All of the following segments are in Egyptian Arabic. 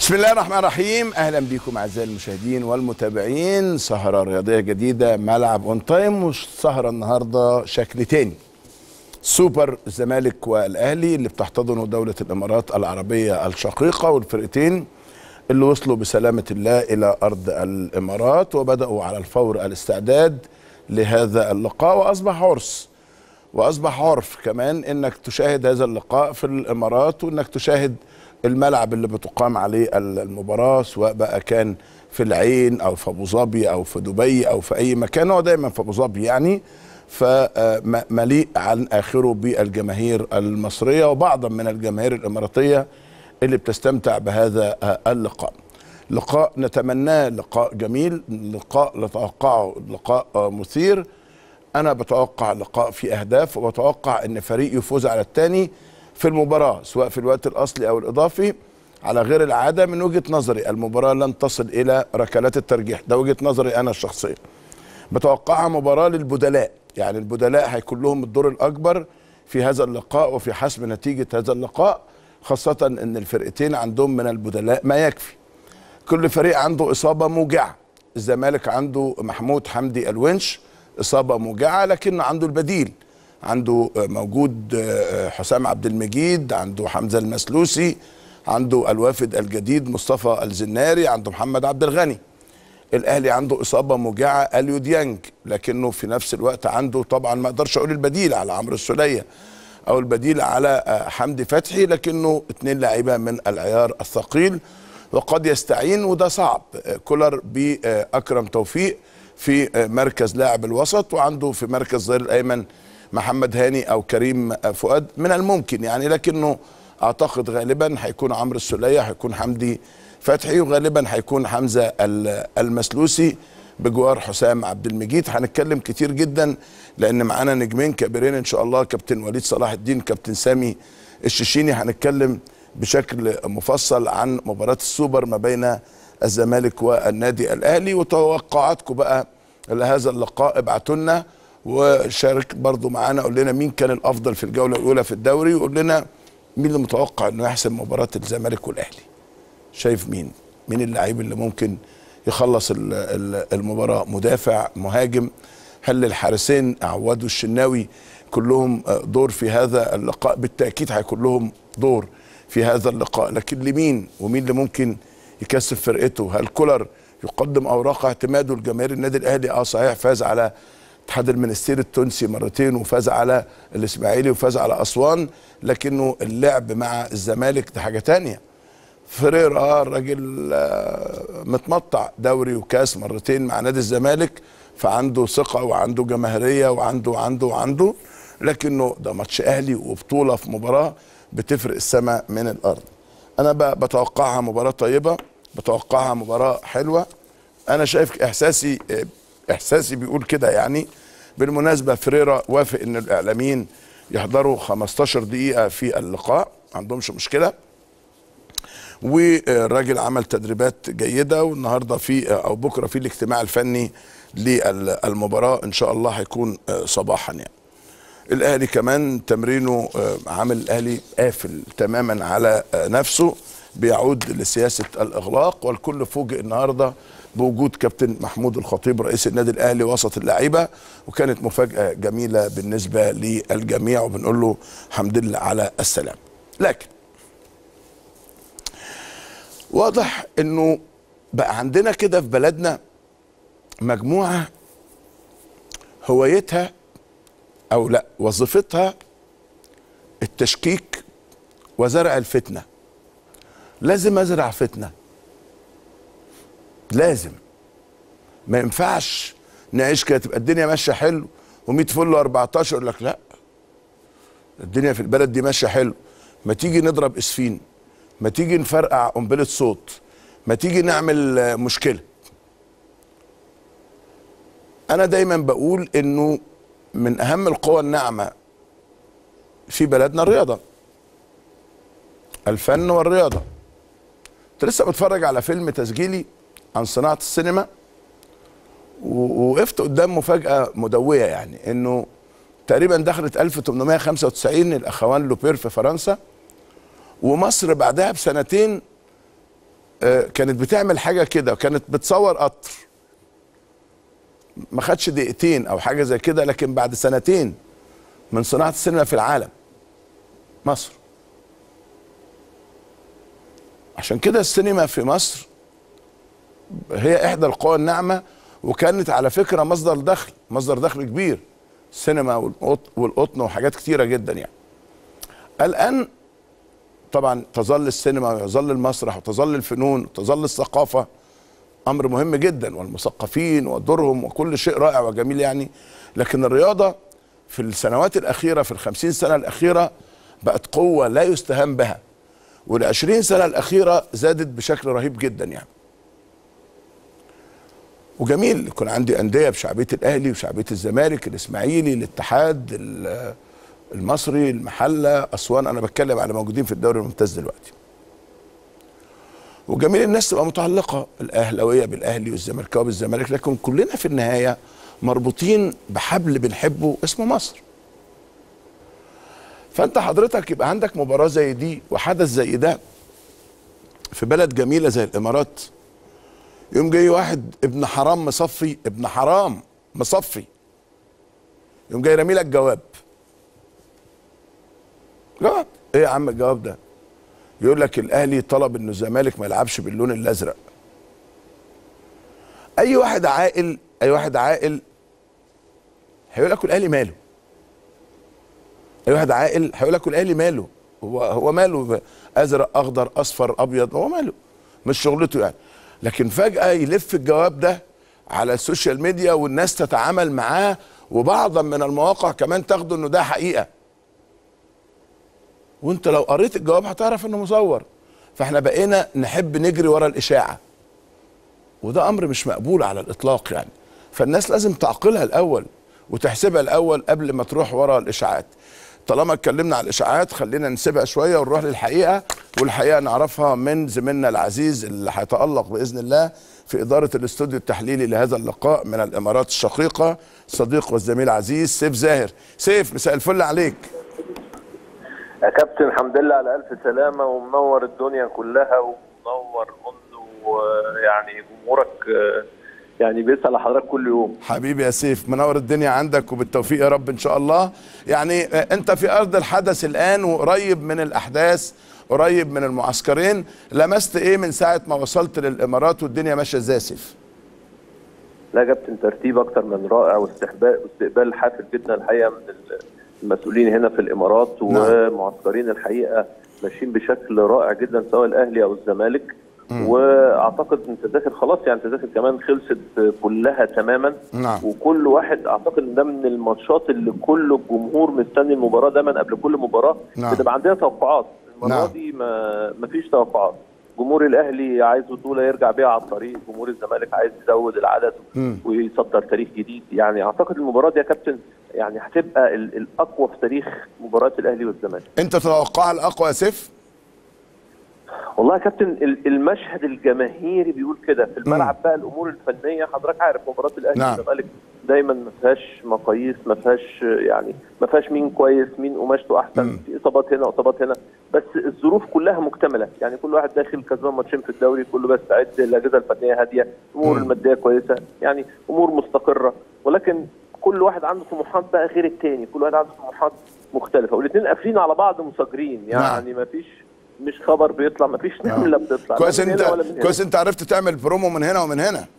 بسم الله الرحمن الرحيم اهلا بكم اعزائي المشاهدين والمتابعين سهره رياضيه جديده ملعب اون تايم والسهره النهارده شكل تاني سوبر الزمالك والاهلي اللي بتحتضنه دوله الامارات العربيه الشقيقه والفرقتين اللي وصلوا بسلامه الله الى ارض الامارات وبداوا على الفور الاستعداد لهذا اللقاء واصبح عرس واصبح عرف كمان انك تشاهد هذا اللقاء في الامارات وانك تشاهد الملعب اللي بتقام عليه المباراه سواء بقى كان في العين او في ابو ظبي او في دبي او في اي مكان هو دايما في ابو ظبي يعني فمليء عن اخره بالجماهير المصريه وبعضا من الجماهير الاماراتيه اللي بتستمتع بهذا اللقاء. لقاء نتمناه لقاء جميل، لقاء نتوقعه لقاء مثير. انا بتوقع لقاء فيه اهداف وبتوقع ان فريق يفوز على الثاني في المباراة سواء في الوقت الأصلي أو الإضافي على غير العادة من وجهة نظري المباراة لن تصل إلى ركلات الترجيح ده وجهة نظري أنا الشخصية بتوقعها مباراة للبدلاء يعني البدلاء هيكون لهم الدور الأكبر في هذا اللقاء وفي حسم نتيجة هذا اللقاء خاصة أن الفرقتين عندهم من البدلاء ما يكفي كل فريق عنده إصابة موجعة الزمالك عنده محمود حمدي الونش إصابة موجعة لكن عنده البديل عنده موجود حسام عبد المجيد عنده حمزه المسلوسي عنده الوافد الجديد مصطفى الزناري عنده محمد عبد الغني الاهلي عنده اصابه موجعه اليو ديانج لكنه في نفس الوقت عنده طبعا ما اقدرش اقول البديل على عمرو السوليه او البديل على حمدي فتحي لكنه اثنين لعيبه من العيار الثقيل وقد يستعين وده صعب كولر باكرم توفيق في مركز لاعب الوسط وعنده في مركز ظهير الايمن محمد هاني او كريم فؤاد من الممكن يعني لكنه اعتقد غالبا هيكون عمرو السوليه هيكون حمدي فتحي وغالبا هيكون حمزه المسلوسي بجوار حسام عبد المجيد هنتكلم كتير جدا لان معانا نجمين كبيرين ان شاء الله كابتن وليد صلاح الدين كابتن سامي الششيني هنتكلم بشكل مفصل عن مباراه السوبر ما بين الزمالك والنادي الاهلي وتوقعاتكم بقى لهذا اللقاء ابعتوا لنا وشارك برضو معانا قول لنا مين كان الافضل في الجوله الاولى في الدوري وقول لنا مين اللي متوقع انه يحسم مباراه الزمالك والاهلي شايف مين مين اللعيب اللي ممكن يخلص المباراه مدافع مهاجم هل الحارسين عواد والشناوي كلهم دور في هذا اللقاء بالتاكيد هيكون لهم دور في هذا اللقاء لكن لمين ومين اللي ممكن يكسب فرقته هل كولر يقدم اوراق اعتماده لجماهير النادي الاهلي اه صحيح فاز على اتحاد المنستير التونسي مرتين وفاز على الاسماعيلي وفاز على اسوان لكنه اللعب مع الزمالك ده حاجه تانية فريرا الراجل متمطع دوري وكاس مرتين مع نادي الزمالك فعنده ثقه وعنده جماهيريه وعنده وعنده وعنده لكنه ده ماتش اهلي وبطوله في مباراه بتفرق السماء من الارض انا بتوقعها مباراه طيبه بتوقعها مباراه حلوه انا شايف احساسي احساسي بيقول كده يعني بالمناسبه فريرا وافق ان الاعلاميين يحضروا 15 دقيقه في اللقاء ما عندهمش مشكله والراجل عمل تدريبات جيده والنهارده في او بكره في الاجتماع الفني للمباراه ان شاء الله هيكون صباحا يعني الاهلي كمان تمرينه عامل الاهلي قافل تماما على نفسه بيعود لسياسه الاغلاق والكل فوجئ النهارده بوجود كابتن محمود الخطيب رئيس النادي الاهلي وسط اللعيبه وكانت مفاجاه جميله بالنسبه للجميع وبنقول له الحمد لله على السلام لكن واضح انه بقى عندنا كده في بلدنا مجموعه هوايتها او لا وظيفتها التشكيك وزرع الفتنه لازم ازرع فتنه لازم ما ينفعش نعيش كده تبقى الدنيا ماشيه حلو و100 فل و14 يقول لك لا الدنيا في البلد دي ماشيه حلو ما تيجي نضرب اسفين ما تيجي نفرقع قنبله صوت ما تيجي نعمل مشكله انا دايما بقول انه من اهم القوى الناعمه في بلدنا الرياضه الفن والرياضه كنت لسه بتفرج على فيلم تسجيلي عن صناعه السينما ووقفت قدام مفاجاه مدويه يعني انه تقريبا دخلت 1895 الاخوان لوبير في فرنسا ومصر بعدها بسنتين آه، كانت بتعمل حاجه كده وكانت بتصور قطر ما خدش دقيقتين او حاجه زي كده لكن بعد سنتين من صناعه السينما في العالم مصر عشان كده السينما في مصر هي احدى القوى الناعمه وكانت على فكره مصدر دخل مصدر دخل كبير السينما والقط- والقطن وحاجات كتيره جدا يعني الان طبعا تظل السينما ويظل المسرح وتظل الفنون وتظل الثقافه امر مهم جدا والمثقفين ودورهم وكل شيء رائع وجميل يعني لكن الرياضه في السنوات الاخيره في الخمسين سنه الاخيره بقت قوه لا يستهان بها والعشرين سنه الاخيره زادت بشكل رهيب جدا يعني وجميل يكون عندي انديه بشعبيه الاهلي وشعبيه الزمالك الاسماعيلي الاتحاد ال- المصري المحله اسوان انا بتكلم على موجودين في الدوري الممتاز دلوقتي وجميل الناس تبقى متعلقه الاهلاويه بالاهلي والزملكاويه بالزمالك لكن كلنا في النهايه مربوطين بحبل بنحبه اسمه مصر فانت حضرتك يبقى عندك مباراه زي دي وحدث زي ده في بلد جميله زي الامارات يوم جاي واحد ابن حرام مصفي ابن حرام مصفي يوم جاي رامي لك جواب جواب ايه يا عم الجواب ده يقول لك الاهلي طلب انه الزمالك ما يلعبش باللون الازرق اي واحد عاقل اي واحد عاقل هيقول لك الاهلي ماله اي واحد عاقل هيقول لك الاهلي ماله هو هو ماله ازرق اخضر اصفر ابيض هو ماله مش شغلته يعني لكن فجاه يلف الجواب ده على السوشيال ميديا والناس تتعامل معاه وبعضا من المواقع كمان تاخده انه ده حقيقه وانت لو قريت الجواب هتعرف انه مزور فاحنا بقينا نحب نجري ورا الاشاعه وده امر مش مقبول على الاطلاق يعني فالناس لازم تعقلها الاول وتحسبها الاول قبل ما تروح ورا الاشاعات طالما اتكلمنا على الاشاعات خلينا نسيبها شويه ونروح للحقيقه والحقيقه نعرفها من زميلنا العزيز اللي هيتالق باذن الله في اداره الاستوديو التحليلي لهذا اللقاء من الامارات الشقيقه صديق والزميل عزيز سيف زاهر سيف مساء الفل عليك يا كابتن الحمد لله على ألف سلامة ومنور الدنيا كلها ومنور منذ يعني جمهورك آه، يعني بيسأل حضرتك كل يوم حبيبي يا سيف منور الدنيا عندك وبالتوفيق يا رب ان شاء الله يعني آه، انت في ارض الحدث الان وقريب من الاحداث قريب من المعسكرين لمست ايه من ساعه ما وصلت للامارات والدنيا ماشيه ازاي يا سيف لا يا كابتن ترتيب أكتر من رائع واستقبال واستقبال حافل جدا الحقيقة من المسؤولين هنا في الإمارات ومعسكرين الحقيقة ماشيين بشكل رائع جدا سواء الأهلي أو الزمالك واعتقد ان التذاكر خلاص يعني التذاكر كمان خلصت كلها تماما نعم. وكل واحد اعتقد ان ده من الماتشات اللي كل الجمهور مستني المباراه دايما قبل كل مباراه نعم. بتبقى عندنا توقعات المره نعم. دي ما ما فيش توقعات جمهور الاهلي عايز بطوله يرجع بيها على الطريق جمهور الزمالك عايز يزود العدد مم. ويصدر تاريخ جديد يعني اعتقد المباراه دي يا كابتن يعني هتبقى ال- الاقوى في تاريخ مباراه الاهلي والزمالك انت تتوقع الاقوى يا سيف والله يا كابتن ال- المشهد الجماهيري بيقول كده في الملعب بقى الامور الفنيه حضرتك عارف مباراه الاهلي نعم. والزمالك دايما ما فيهاش مقاييس ما فيهاش يعني ما فيهاش مين كويس مين قماشته احسن في اصابات هنا واصابات هنا بس الظروف كلها مكتمله يعني كل واحد داخل كسبان ماتشين في الدوري كله بيستعد الاجهزه الفنيه هاديه الامور الماديه كويسه يعني امور مستقره ولكن كل واحد عنده طموحات بقى غير التاني كل واحد عنده طموحات مختلفه والاثنين قافلين على بعض مسجرين يعني ما فيش مش خبر بيطلع ما فيش نمله بتطلع لا كويس من انت هنا ولا من هنا. كويس انت عرفت تعمل برومو من هنا ومن هنا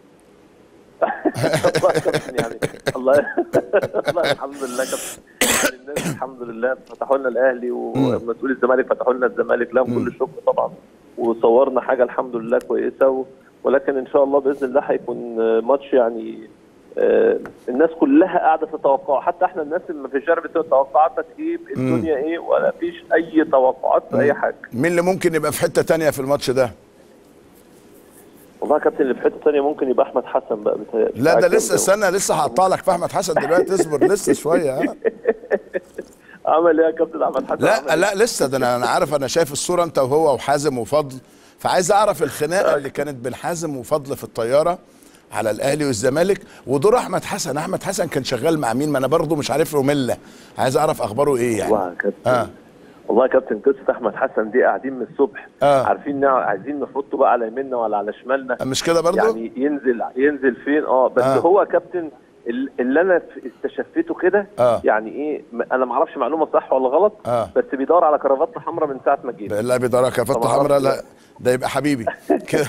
الله يا كابتن يعني الله الله الحمد لله كابتن يعني الناس الحمد لله فتحوا لنا الاهلي ومسؤول الزمالك فتحوا لنا الزمالك لهم كل الشكر طبعا وصورنا حاجه الحمد لله كويسه و... ولكن ان شاء الله باذن الله هيكون آه، ماتش يعني آه، الناس كلها قاعده تتوقع حتى احنا الناس اللي في الشارع بتقول توقعاتك ايه الدنيا ايه ولا فيش اي توقعات في اي حاجه مين اللي ممكن يبقى في حته تانية في الماتش ده والله يا كابتن اللي في حته ثانيه ممكن يبقى احمد حسن بقى بيتهيألي لا ده بتاع لسه الجنة. استنى لسه هقطع لك في احمد حسن دلوقتي اصبر لسه شويه ها عمل ايه يا كابتن احمد حسن عمل لا إيه؟ لا لسه ده انا انا عارف انا شايف الصوره انت وهو وحازم وفضل فعايز اعرف الخناقه اللي كانت بين حازم وفضل في الطياره على الاهلي والزمالك ودور احمد حسن احمد حسن كان شغال مع مين ما انا برضه مش عارف له مله عايز اعرف اخباره ايه يعني والله يا كابتن اه والله يا كابتن قصه احمد حسن دي قاعدين من الصبح آه. عارفين نع- عايزين نحطه بقى على يميننا ولا على شمالنا مش كده برضو يعني ينزل ينزل فين اه بس آه. آه. هو كابتن ال- اللي انا ف- استشفيته كده آه. يعني ايه م- انا ما اعرفش معلومه صح ولا غلط آه. بس بيدور على كرافته حمراء من ساعه ما جه لا بيدورها كفتة طبعا. حمراء لا ده يبقى حبيبي كده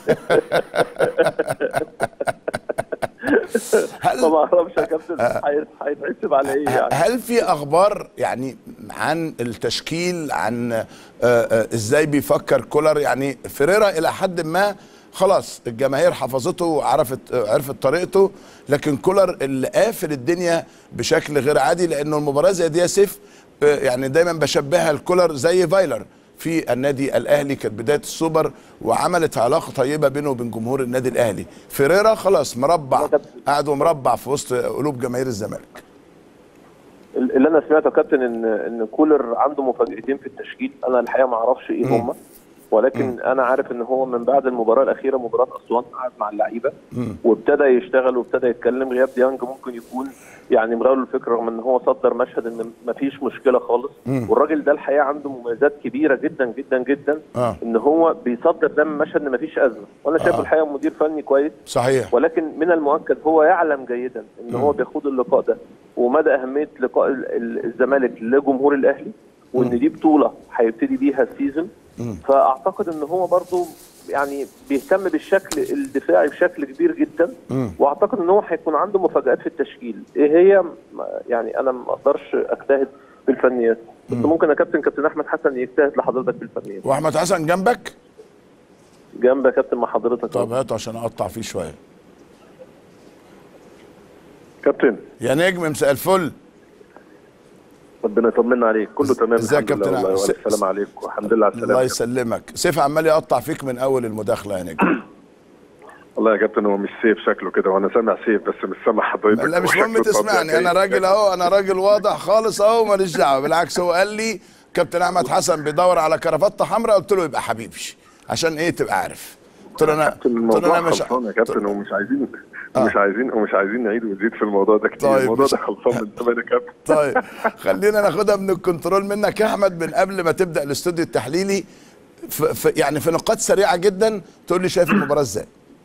هل فما اعرفش يا كابتن هي- هيتحسب على ايه يعني هل في اخبار يعني عن التشكيل عن آه، آه، ازاي بيفكر كولر يعني فيريرا الى حد ما خلاص الجماهير حفظته وعرفت آه، عرفت طريقته لكن كولر اللي قافل الدنيا بشكل غير عادي لانه المباراه زي دي يا سيف آه، يعني دايما بشبهها الكولر زي فايلر في النادي الاهلي كانت بدايه السوبر وعملت علاقه طيبه بينه وبين جمهور النادي الاهلي فيريرا خلاص مربع قاعد ومربع في وسط قلوب جماهير الزمالك اللي انا سمعته يا كابتن ان ان كولر عنده مفاجاتين في التشكيل انا الحقيقه ما اعرفش ايه مم. هم ولكن انا عارف ان هو من بعد المباراه الاخيره مباراه اسوان قعد مع اللعيبه مم. وابتدى يشتغل وابتدى يتكلم غياب ديانج ممكن يكون يعني مغاول الفكره رغم ان هو صدر مشهد ان ما فيش مشكله خالص مم. والراجل ده الحقيقه عنده مميزات كبيره جدا جدا جدا آه. ان هو بيصدر دايما مشهد ان ما فيش ازمه وانا شايفه آه. الحقيقه مدير فني كويس صحيح ولكن من المؤكد هو يعلم جيدا ان هو بيخوض اللقاء ده ومدى اهميه لقاء ال- ال- الزمالك لجمهور الاهلي وان دي بطوله هيبتدي بيها السيزون فاعتقد ان هو برضو يعني بيهتم بالشكل الدفاعي بشكل كبير جدا مم. واعتقد ان هو هيكون عنده مفاجات في التشكيل ايه هي ما- يعني انا ما اقدرش اجتهد في الفنيات بس ممكن يا كابتن كابتن احمد حسن يجتهد لحضرتك في الفنيات واحمد حسن جنبك جنب يا كابتن مع حضرتك طب هاته عشان اقطع فيه شويه كابتن يا نجم مساء الفل ربنا يطمنا عليك كله تمام ازيك يا الحمد كابتن لله والله س- والسلام عليكم الحمد لله على الله السلامه يسلمك سيف عمال يقطع فيك من اول المداخله يا نجم والله يا كابتن هو مش سيف شكله كده وانا سامع سيف بس مش سامع حضرتك لا مش وشكله مهم تسمعني طبيعي. انا راجل اهو انا راجل واضح خالص اهو ماليش دعوه بالعكس هو قال لي كابتن احمد حسن بيدور على كرافته حمراء قلت له يبقى حبيبي عشان ايه تبقى عارف قلت له انا كابتن قلت له الموضوع انا مش خلصان يا كابتن ومش عايزين آه. مش عايزين ومش عايزين نعيد ونزيد في الموضوع ده كتير طيب، الموضوع مش- ده خلصان من زمان يا كابتن طيب خلينا ناخدها من الكنترول منك يا احمد من قبل ما تبدا الاستوديو التحليلي في في يعني في نقاط سريعه جدا تقول لي شايف المباراه ازاي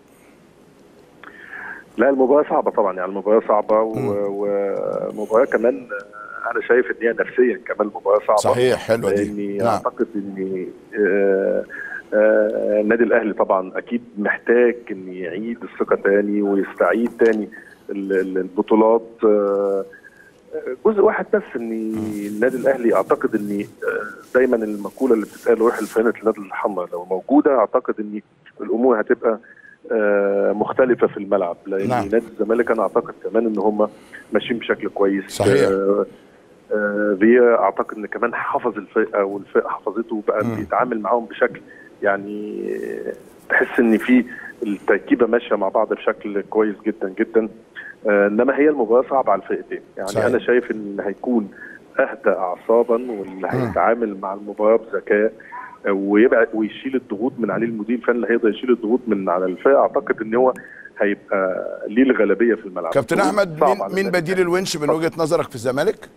لا المباراة صعبة طبعا يعني المباراة صعبة و- ومباراة كمان آه، أنا شايف إن هي نفسيا كمان مباراة صعبة صحيح، حلوة دي. لأني نعم. أعتقد إن آه، آه، النادي الأهلي طبعا أكيد محتاج إن يعيد الثقة تاني ويستعيد تاني ال- ال- البطولات آه، جزء واحد بس ان النادي الاهلي اعتقد ان آه، دايما المقوله اللي بتتقال روح الفانة النادي الحمراء لو موجوده اعتقد ان الامور هتبقى آه، مختلفه في الملعب لان نعم. نادي الزمالك انا اعتقد كمان ان هم ماشيين بشكل كويس صحيح. آه، آه، فيا اعتقد ان كمان حفظ الفرقه والفرقه حفظته وبقى مم. بيتعامل معاهم بشكل يعني آه، تحس ان في التركيبه ماشيه مع بعض بشكل كويس جدا جدا آه، انما هي المباراه صعبه على الفرقتين يعني صحيح. انا شايف ان اللي هيكون اهدى اعصابا واللي هيتعامل مع المباراه بذكاء آه، ويبعد ويشيل الضغوط من عليه المدير الفني اللي هيقدر يشيل الضغوط من على الفرقه اعتقد ان هو هيبقى ليه الغالبيه في الملعب كابتن احمد صعب مين على مين النادي بديل الونش من وجهه نظرك في الزمالك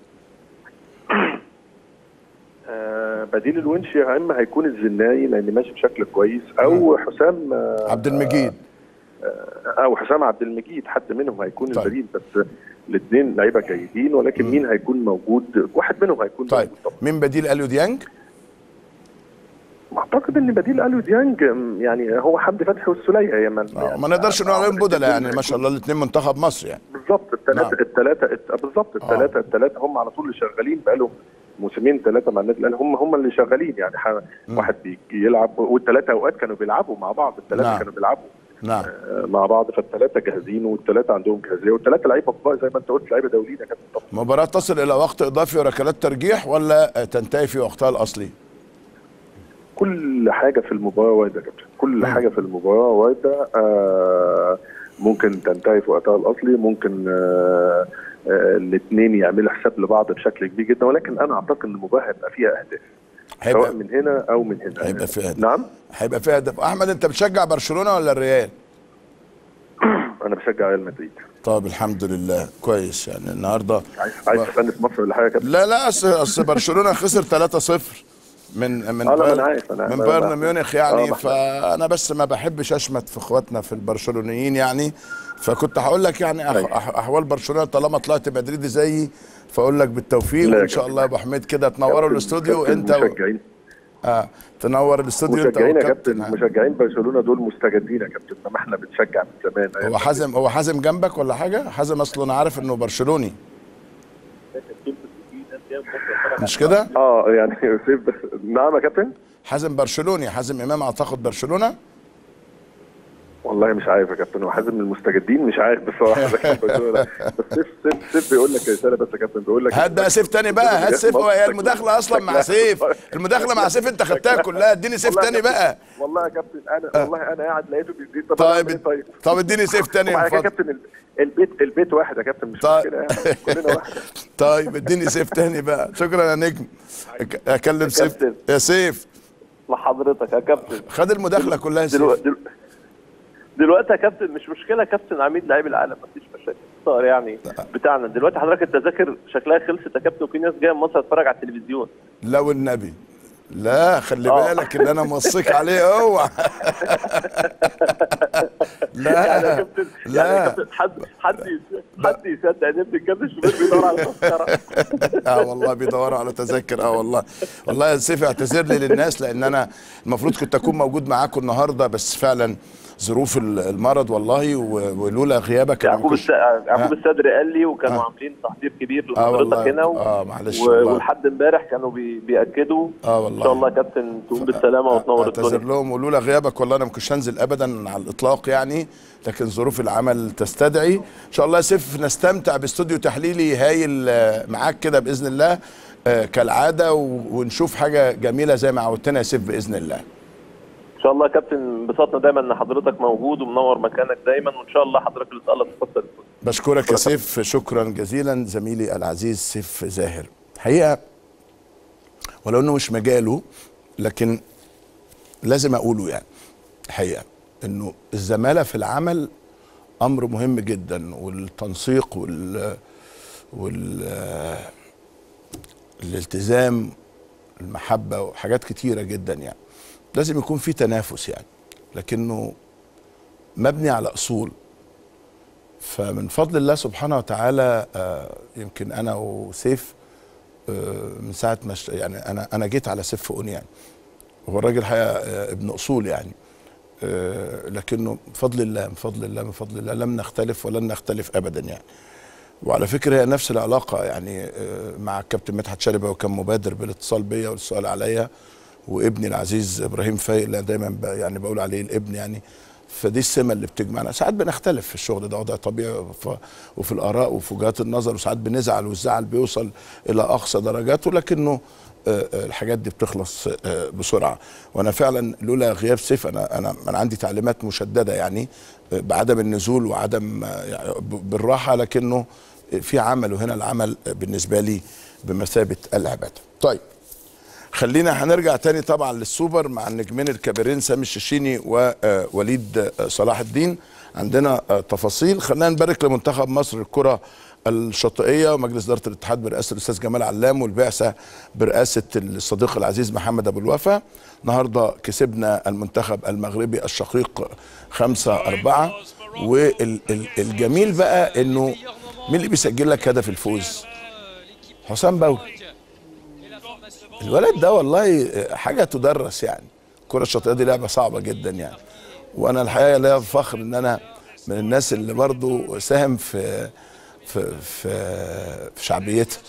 آه، بديل الونش يا اما هيكون الزناي لان ماشي بشكل كويس او حسام آه، عبد المجيد او حسام عبد المجيد حد منهم هيكون طيب. البديل بس الاثنين لعيبه جيدين ولكن مين هيكون موجود واحد منهم هيكون طيب موجود طبعا مين بديل اليو ديانج اعتقد ان بديل اليو ديانج م، يعني هو حمدي فتحي والسوليه هي من آه، ما نقدرش نقول عليهم بدلاء يعني ما شاء الله الاثنين منتخب مصر يعني بالظبط الثلاثه نعم. الثلاثه الت- بالظبط الثلاثه الثلاثه هم على طول اللي شغالين بقالهم موسمين ثلاثه مع النادي الاهلي هم هم اللي شغالين يعني ح- واحد بيجي يلعب والثلاثه اوقات كانوا بيلعبوا مع بعض الثلاثه نعم. كانوا بيلعبوا نعم آه، مع بعض فالثلاثه جاهزين والثلاثه عندهم جاهزيه والثلاثه لعيبه كبار زي ما انت قلت لعيبه دوليين يا كابتن طبعا مباراة تصل إلى وقت إضافي وركلات ترجيح ولا تنتهي في وقتها الأصلي؟ كل حاجه في المباراه وارده يا كابتن كل حاجه في المباراه وارده آه ممكن تنتهي في وقتها الاصلي ممكن آه آه الاثنين يعملوا حساب لبعض بشكل كبير جدا ولكن انا اعتقد ان المباراه هيبقى فيها اهداف سواء هيبقى من هنا او من هنا هيبقى فيها هدف. نعم هيبقى فيها هدف أحمد أنت بتشجع برشلونة ولا الريال؟ انا بشجع ريال مدريد طب الحمد لله كويس يعني النهارده عايز عايز تستنى في مصر ولا حاجه يا كابتن لا لا اصل اصل برشلونه خسر 3-0 من من آه، لا، بايرن- أنا عارف، أنا من عارف. بايرن آه، ميونخ آه، يعني ما إحنا- فانا بس ما بحبش اشمت في اخواتنا في البرشلونيين يعني فكنت هقول لك يعني أح أيوة. أح احوال برشلونه طالما طلعت مدريدي زيي فاقول لك بالتوفيق لا يا وان شاء كابتن. الله يا ابو حميد كده تنوروا كابتن- الاستوديو كابتن انت و... مشجعين اه تنور الاستوديو انت مشجعين يا كابتن والكابتن. مشجعين برشلونه دول مستجدين يا كابتن انما احنا بنشجع من زمان هو حازم هو حازم جنبك ولا حاجه حازم اصله انا عارف انه برشلوني مش كده اه يعني سيف بس نعم يا كابتن حازم برشلوني حازم امام اعتقد برشلونه والله مش عارف يا كابتن هو حازم من المستجدين مش عارف بصراحه إذا كان برشلونة. بس سيف سيف سيف بيقول لك رساله بس يا كابتن بيقول لك هات بقى سيف تاني بقى هات سيف هو هي المداخله اصلا مع سيف المداخله مع سيف انت خدتها كلها اديني سيف والله يا تاني كابتن- بقى والله يا كابتن انا والله انا قاعد لقيته بيزيد طب أنا أعمل إيه طيب طيب طب اديني سيف تاني وبعد من كده يا فضلك كابتن ال- البيت البيت واحد يا كابتن مش طيب. مشكله يعني كلنا واحد طيب اديني سيف تاني بقى شكرا يا نجم أك- اكلم سيف كابتن. يا سيف لحضرتك يا كابتن خد المداخله كلها يا دلوقتي سيف دلو... دلوقتي يا كابتن مش مشكله كابتن عميد لاعبي العالم مفيش مشاكل صار يعني بتاعنا دلوقتي حضرتك التذاكر شكلها خلصت يا كابتن وفي ناس جايه من مصر تتفرج على التلفزيون لا والنبي لا خلي آه. بالك ان انا موصيك عليه اوعى يعني يا لا كابتن يعني يا لا كابتن حد حد يصدق حد يصدق ان ابن الكابتن الشمال بيدور على تذكره اه والله بيدوروا على تذاكر اه والله والله يا سيف اعتذر لي للناس لان انا المفروض كنت اكون موجود معاكم النهارده بس فعلا ظروف ال- المرض والله و- ولولا غيابك أنا ما يعقوب كنتش- الس... يعقوب آه. السدر قال لي وكانوا آه. عاملين تحضير كبير آه والله. لحضرتك هنا و... آه معلش و... والله. ولحد امبارح كانوا بي... بياكدوا اه والله ان شاء الله يا كابتن تقوم بالسلامه وتنور اعتذر الدنيا لهم ولولا غيابك والله انا ما كنتش هنزل ابدا على الاطلاق يعني لكن ظروف العمل تستدعي ان شاء الله يا سيف نستمتع باستوديو تحليلي هايل آه، معاك كده باذن الله آه، كالعاده و- ونشوف حاجه جميله زي ما عودتنا يا سيف باذن الله ان شاء الله يا كابتن انبسطنا دايما ان حضرتك موجود ومنور مكانك دايما وان شاء الله حضرتك اللي تقلب تفصل بشكرك يا سيف شكرا جزيلا زميلي العزيز سيف زاهر حقيقه ولو انه مش مجاله لكن لازم اقوله يعني الحقيقه انه الزماله في العمل امر مهم جدا والتنسيق وال وال الالتزام المحبه وحاجات كتيره جدا يعني لازم يكون في تنافس يعني لكنه مبني على اصول فمن فضل الله سبحانه وتعالى آه، يمكن انا وسيف آه، من ساعه ما اشت- يعني انا انا جيت على سيف فؤون يعني هو الراجل حقيقه آه، ابن اصول يعني آه، لكنه بفضل الله من فضل الله من فضل الله لم نختلف ولن نختلف ابدا يعني وعلى فكره هي نفس العلاقه يعني آه، مع الكابتن مدحت شلبي وكان مبادر بالاتصال بيا والسؤال عليا وابني العزيز ابراهيم فايق اللي دايما ب- يعني بقول عليه الابن يعني فدي السمه اللي بتجمعنا ساعات بنختلف في الشغل ده وضع طبيعي وف- وفي الاراء وفي وجهات النظر وساعات بنزعل والزعل بيوصل الى اقصى درجاته لكنه آه، آه، الحاجات دي بتخلص آه، بسرعه وانا فعلا لولا غياب سيف انا انا انا عندي تعليمات مشدده يعني آه، بعدم النزول وعدم آه، يعني ب- بالراحه لكنه في عمل وهنا العمل بالنسبه لي بمثابه العباده. طيب خلينا هنرجع تاني طبعا للسوبر مع النجمين الكبيرين سامي الششيني ووليد صلاح الدين عندنا آه، تفاصيل خلينا نبارك لمنتخب مصر الكره الشاطئيه ومجلس اداره الاتحاد برئاسه الاستاذ جمال علام والبعثه برئاسه الصديق العزيز محمد ابو الوفا النهارده كسبنا المنتخب المغربي الشقيق خمسة أربعة والجميل بقى انه مين اللي بيسجل لك هدف الفوز حسام باولي الولد ده والله حاجه تدرس يعني الكره الشاطئيه دي لعبه صعبه جدا يعني وانا الحقيقه ليا فخر ان انا من الناس اللي برضو ساهم في في في, في شعبيتها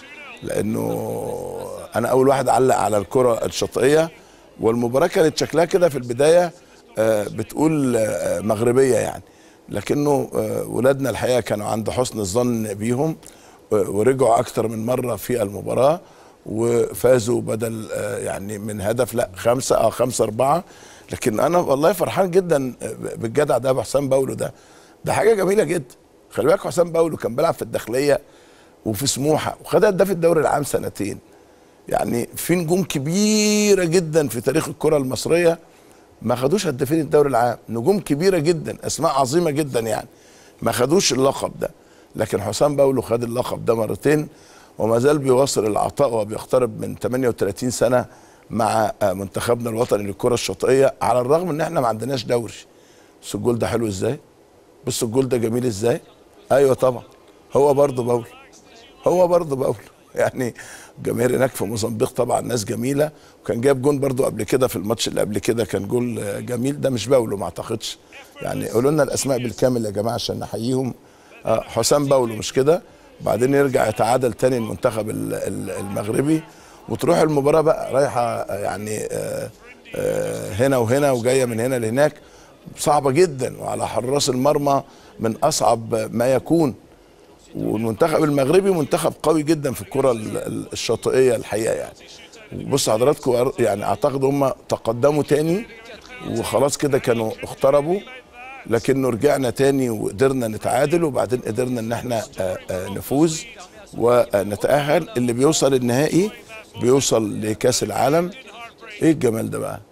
لانه انا اول واحد علق على الكره الشاطئيه والمباراه كانت شكلها كده في البدايه آه، بتقول آه، مغربيه يعني لكنه آه، ولادنا الحقيقه كانوا عند حسن الظن بيهم و- ورجعوا اكتر من مره في المباراه وفازوا بدل آه، يعني من هدف لا خمسه اه خمسه اربعه لكن انا والله فرحان جدا بالجدع ده ابو حسام باولو ده ده حاجه جميله جدا خلي بالك حسام باولو كان بيلعب في الداخليه وفي سموحه وخد هداف الدوري العام سنتين يعني في نجوم كبيره جدا في تاريخ الكره المصريه ما خدوش هدافين الدوري العام نجوم كبيره جدا اسماء عظيمه جدا يعني ما خدوش اللقب ده لكن حسام باولو خد اللقب ده مرتين وما زال بيواصل العطاء وبيقترب من 38 سنه مع آه، منتخبنا الوطني للكره الشاطئيه على الرغم ان احنا ما عندناش دوري بص الجول ده حلو ازاي بص الجول ده جميل ازاي ايوه طبعا هو برضه باولو هو برضه باولو يعني الجماهير هناك في موزمبيق طبعا ناس جميله وكان جاب جون برضه قبل كده في الماتش اللي قبل كده كان جول آه، جميل ده مش باولو ما اعتقدش يعني قولوا لنا الاسماء بالكامل يا جماعه عشان نحييهم آه، حسام باولو مش كده بعدين يرجع يتعادل تاني المنتخب ال- ال- المغربي وتروح المباراه بقى رايحه آه، يعني آه، آه، هنا وهنا وجايه من هنا لهناك صعبه جدا وعلى حراس المرمى من اصعب ما يكون والمنتخب المغربي منتخب قوي جدا في الكره ال- ال- الشاطئيه الحقيقه يعني بص حضراتكم يعني اعتقد هم تقدموا تاني وخلاص كده كانوا اقتربوا لكنه رجعنا تاني وقدرنا نتعادل وبعدين قدرنا ان احنا آه، آه، نفوز ونتأهل اللي بيوصل النهائي بيوصل لكأس العالم ايه الجمال ده بقى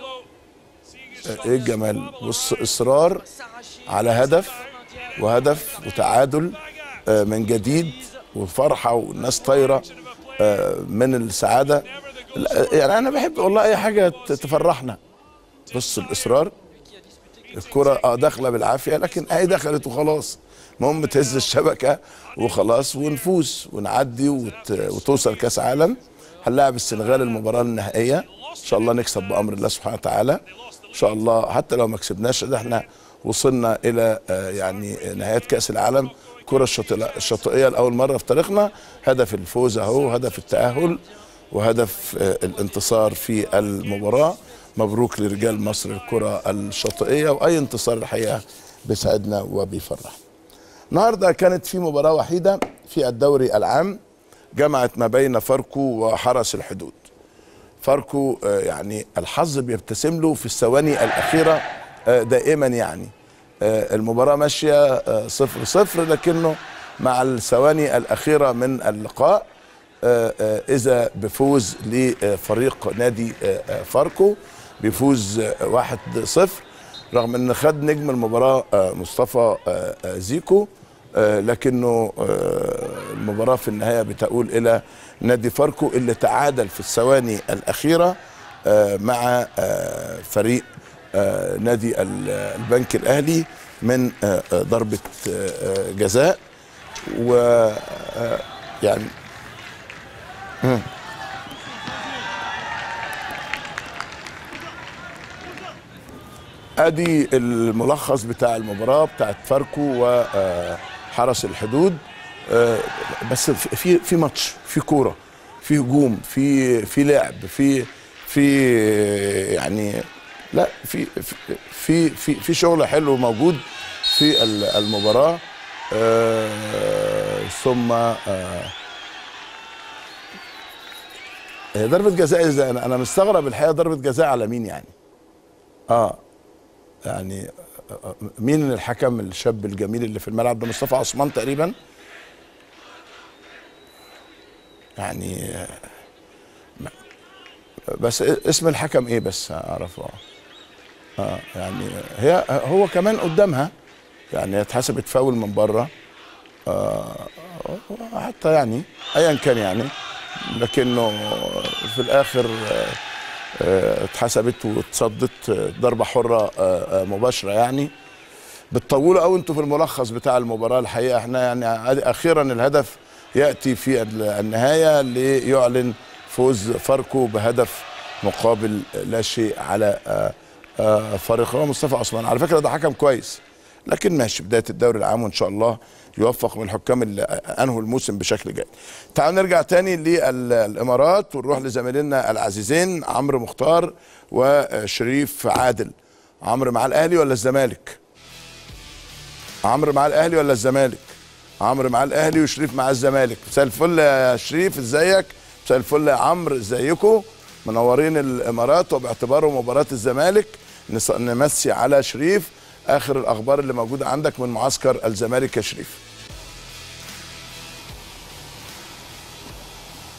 آه، ايه الجمال بص اصرار على هدف وهدف وتعادل آه، من جديد وفرحة والناس طايرة آه، من السعادة لا، يعني انا بحب والله اي حاجة ت- تفرحنا بص الاصرار الكرة اه داخلة بالعافية لكن اهي دخلت وخلاص المهم تهز الشبكة وخلاص ونفوز ونعدي وت... وتوصل كاس عالم هنلاعب السنغال المباراة النهائية ان شاء الله نكسب بأمر الله سبحانه وتعالى ان شاء الله حتى لو ما كسبناش ده احنا وصلنا الى آه، يعني نهاية كاس العالم الكرة الشاطئ- الشاطئية لأول مرة في تاريخنا هدف الفوز اهو هدف التأهل وهدف آه، الانتصار في المباراة مبروك لرجال مصر الكرة الشاطئية وأي انتصار الحقيقة بيسعدنا وبيفرح النهاردة كانت في مباراة وحيدة في الدوري العام جمعت ما بين فاركو وحرس الحدود فاركو آه، يعني الحظ بيبتسم له في الثواني الأخيرة آه، دائما يعني آه، المباراة ماشية آه، صفر صفر لكنه مع الثواني الأخيرة من اللقاء آه، آه، إذا بفوز لفريق نادي آه، آه، فاركو بيفوز آه، واحد صفر رغم ان خد نجم المباراة آه، مصطفى آه، آه، زيكو آه، لكنه آه، المباراة في النهاية بتقول إلى نادي فاركو اللي تعادل في الثواني الأخيرة آه، مع آه، فريق آه، نادي ال- البنك الأهلي من آه، آه، ضربة آه، آه، جزاء و آه، يعني ادي الملخص بتاع المباراه بتاعت فاركو وحرس الحدود آه، بس في- في في ماتش في كوره في هجوم في في لعب في في يعني لا في في في في شغل حلو موجود في ال- المباراه آه، ثم آه، هي ضربه جزاء ازاي انا انا مستغرب الحقيقه ضربه جزاء على مين يعني اه يعني مين الحكم الشاب الجميل اللي في الملعب ده مصطفى عثمان تقريبا يعني بس اسم الحكم ايه بس اعرفه اه يعني هي هو كمان قدامها يعني هي اتحسبت فاول من بره آه حتى يعني ايا كان يعني لكنه في الاخر آه آه، اتحسبت واتصدت آه، ضربه حره آه، آه، مباشره يعني بتطولوا قوي انتوا في الملخص بتاع المباراه الحقيقه احنا يعني عاد- اخيرا الهدف ياتي في ال- النهايه ليعلن فوز فاركو بهدف مقابل لا شيء على آه، آه، فريق هو مصطفى عثمان على فكره ده حكم كويس لكن ماشي بدايه الدوري العام وان شاء الله يوفق من الحكام اللي انهوا الموسم بشكل جيد. تعالوا نرجع تاني للامارات ونروح لزميلنا العزيزين عمرو مختار وشريف عادل. عمرو مع الاهلي ولا الزمالك؟ عمرو مع الاهلي ولا الزمالك؟ عمرو مع الاهلي وشريف مع الزمالك. مساء الفل يا شريف ازيك؟ مساء الفل يا عمرو ازيكم؟ منورين الامارات وباعتباره مباراه الزمالك نص- نمسي على شريف اخر الاخبار اللي موجوده عندك من معسكر الزمالك يا شريف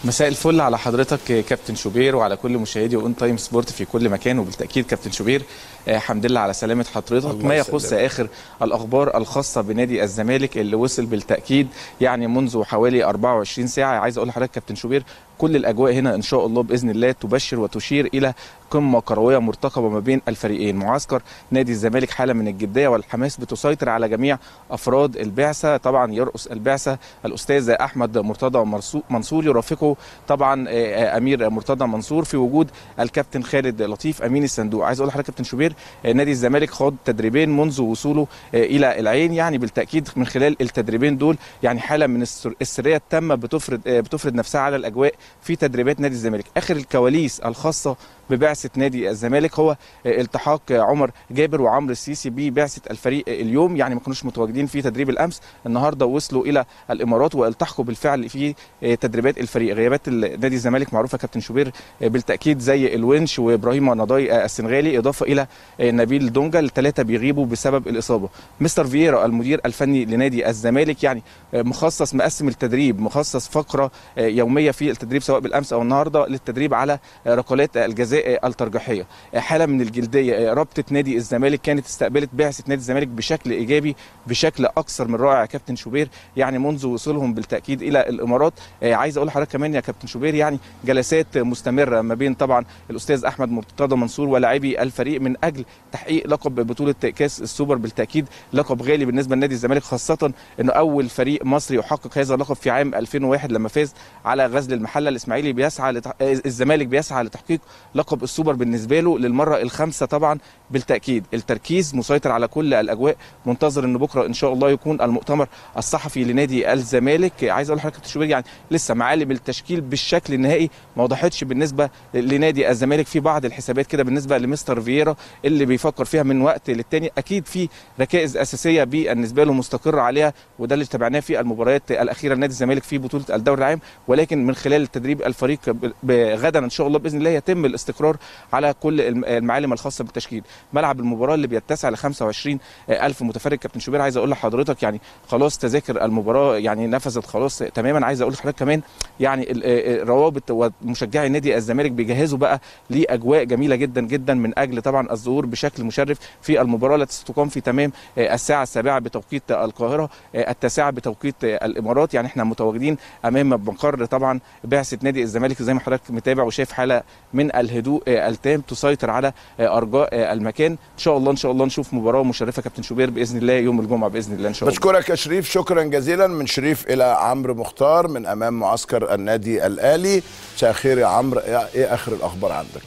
مساء الفل على حضرتك كابتن شوبير وعلى كل مشاهدي اون تايم سبورت في كل مكان وبالتاكيد كابتن شوبير آه، حمد لله على سلامه حضرتك الله ما يخص يسلمك. اخر الاخبار الخاصه بنادي الزمالك اللي وصل بالتاكيد يعني منذ حوالي 24 ساعه عايز اقول لحضرتك كابتن شوبير كل الاجواء هنا ان شاء الله باذن الله تبشر وتشير الى قمه كرويه مرتقبه ما بين الفريقين معسكر نادي الزمالك حاله من الجديه والحماس بتسيطر على جميع افراد البعثه طبعا يرأس البعثه الاستاذ احمد مرتضى مرسو- منصور يرافقه طبعا آه، آه، امير مرتضى منصور في وجود الكابتن خالد لطيف امين الصندوق عايز اقول لحضرتك كابتن شوبير آه، نادي الزمالك خاض تدريبين منذ وصوله آه، الى العين يعني بالتاكيد من خلال التدريبين دول يعني حاله من السر- السريه التامه بتفرض آه، بتفرض نفسها على الاجواء في تدريبات نادي الزمالك اخر الكواليس الخاصه ببعثه نادي الزمالك هو آه، التحاق آه، عمر جابر وعمرو السيسي ببعثه الفريق آه، اليوم يعني ما كانوش متواجدين في تدريب الامس النهارده وصلوا الى الامارات والتحقوا بالفعل في آه، تدريبات الفريق غيابات ال- نادي الزمالك معروفه كابتن شوبير آه، بالتاكيد زي الونش وابراهيم نضاي آه، السنغالي اضافه الى آه، نبيل دونجا الثلاثه بيغيبوا بسبب الاصابه مستر فييرا المدير الفني لنادي الزمالك يعني آه، مخصص مقسم التدريب مخصص فقره آه، يوميه في التدريب سواء بالامس او النهارده للتدريب على آه، ركلات آه، الجزاء آه، الترجيحيه آه، حاله من الجلديه آه، رابطه نادي الزمالك كانت استقبلت بعثه نادي الزمالك بشكل ايجابي بشكل اكثر من رائع يا كابتن شوبير يعني منذ وصولهم بالتاكيد الى الامارات آه، عايز اقول لحضرتك كمان يا كابتن شوبير يعني جلسات مستمره ما بين طبعا الاستاذ احمد مرتضى منصور ولاعبي الفريق من اجل تحقيق لقب بطوله كاس السوبر بالتاكيد لقب غالي بالنسبه لنادي الزمالك خاصه انه اول فريق مصري يحقق هذا اللقب في عام 2001 لما فاز على غزل المحله الاسماعيلي بيسعى لتح... الزمالك بيسعى لتحقيق لقب السوبر بالنسبه له للمره الخامسه طبعا بالتاكيد التركيز مسيطر على كل الاجواء منتظر ان بكره ان شاء الله يكون المؤتمر الصحفي لنادي الزمالك عايز اقول لحضرتك كابتن شوبير يعني لسه معالم التشكيل بالشكل النهائي ما وضحتش بالنسبه لنادي الزمالك في بعض الحسابات كده بالنسبه لمستر فييرا اللي بيفكر فيها من وقت للتاني اكيد في ركائز اساسيه بالنسبه له مستقر عليها وده اللي تابعناه في المباريات الاخيره لنادي الزمالك في بطوله الدوري العام ولكن من خلال تدريب الفريق ب- ب- غدا ان شاء الله باذن الله يتم الاستقرار على كل الم- المعالم الخاصه بالتشكيل ملعب المباراه اللي بيتسع ل 25 الف متفرج كابتن شوبير عايز اقول لحضرتك يعني خلاص تذاكر المباراه يعني نفذت خلاص تماما عايز اقول لحضرتك كمان يعني ال- آه، روابط ومشجعي نادي الزمالك بيجهزوا بقى لاجواء جميله جدا جدا من اجل طبعا الظهور بشكل مشرف في المباراه التي ستقام في تمام آه، الساعه السابعه بتوقيت القاهره آه، التاسعه بتوقيت آه، الامارات يعني احنا متواجدين امام مقر طبعا بعثه نادي الزمالك زي ما حضرتك متابع وشايف حاله من الهدوء آه، التام تسيطر على آه، ارجاء آه، المكان ان شاء الله ان شاء الله نشوف مباراه مشرفه كابتن شوبير باذن الله يوم الجمعه باذن الله ان شاء الله بشكرك يا شريف شكرا جزيلا من شريف الى عمرو مختار من امام معسكر النادي الاهلي مساء الخير يا عمرو ايه إيه اخر الاخبار عندك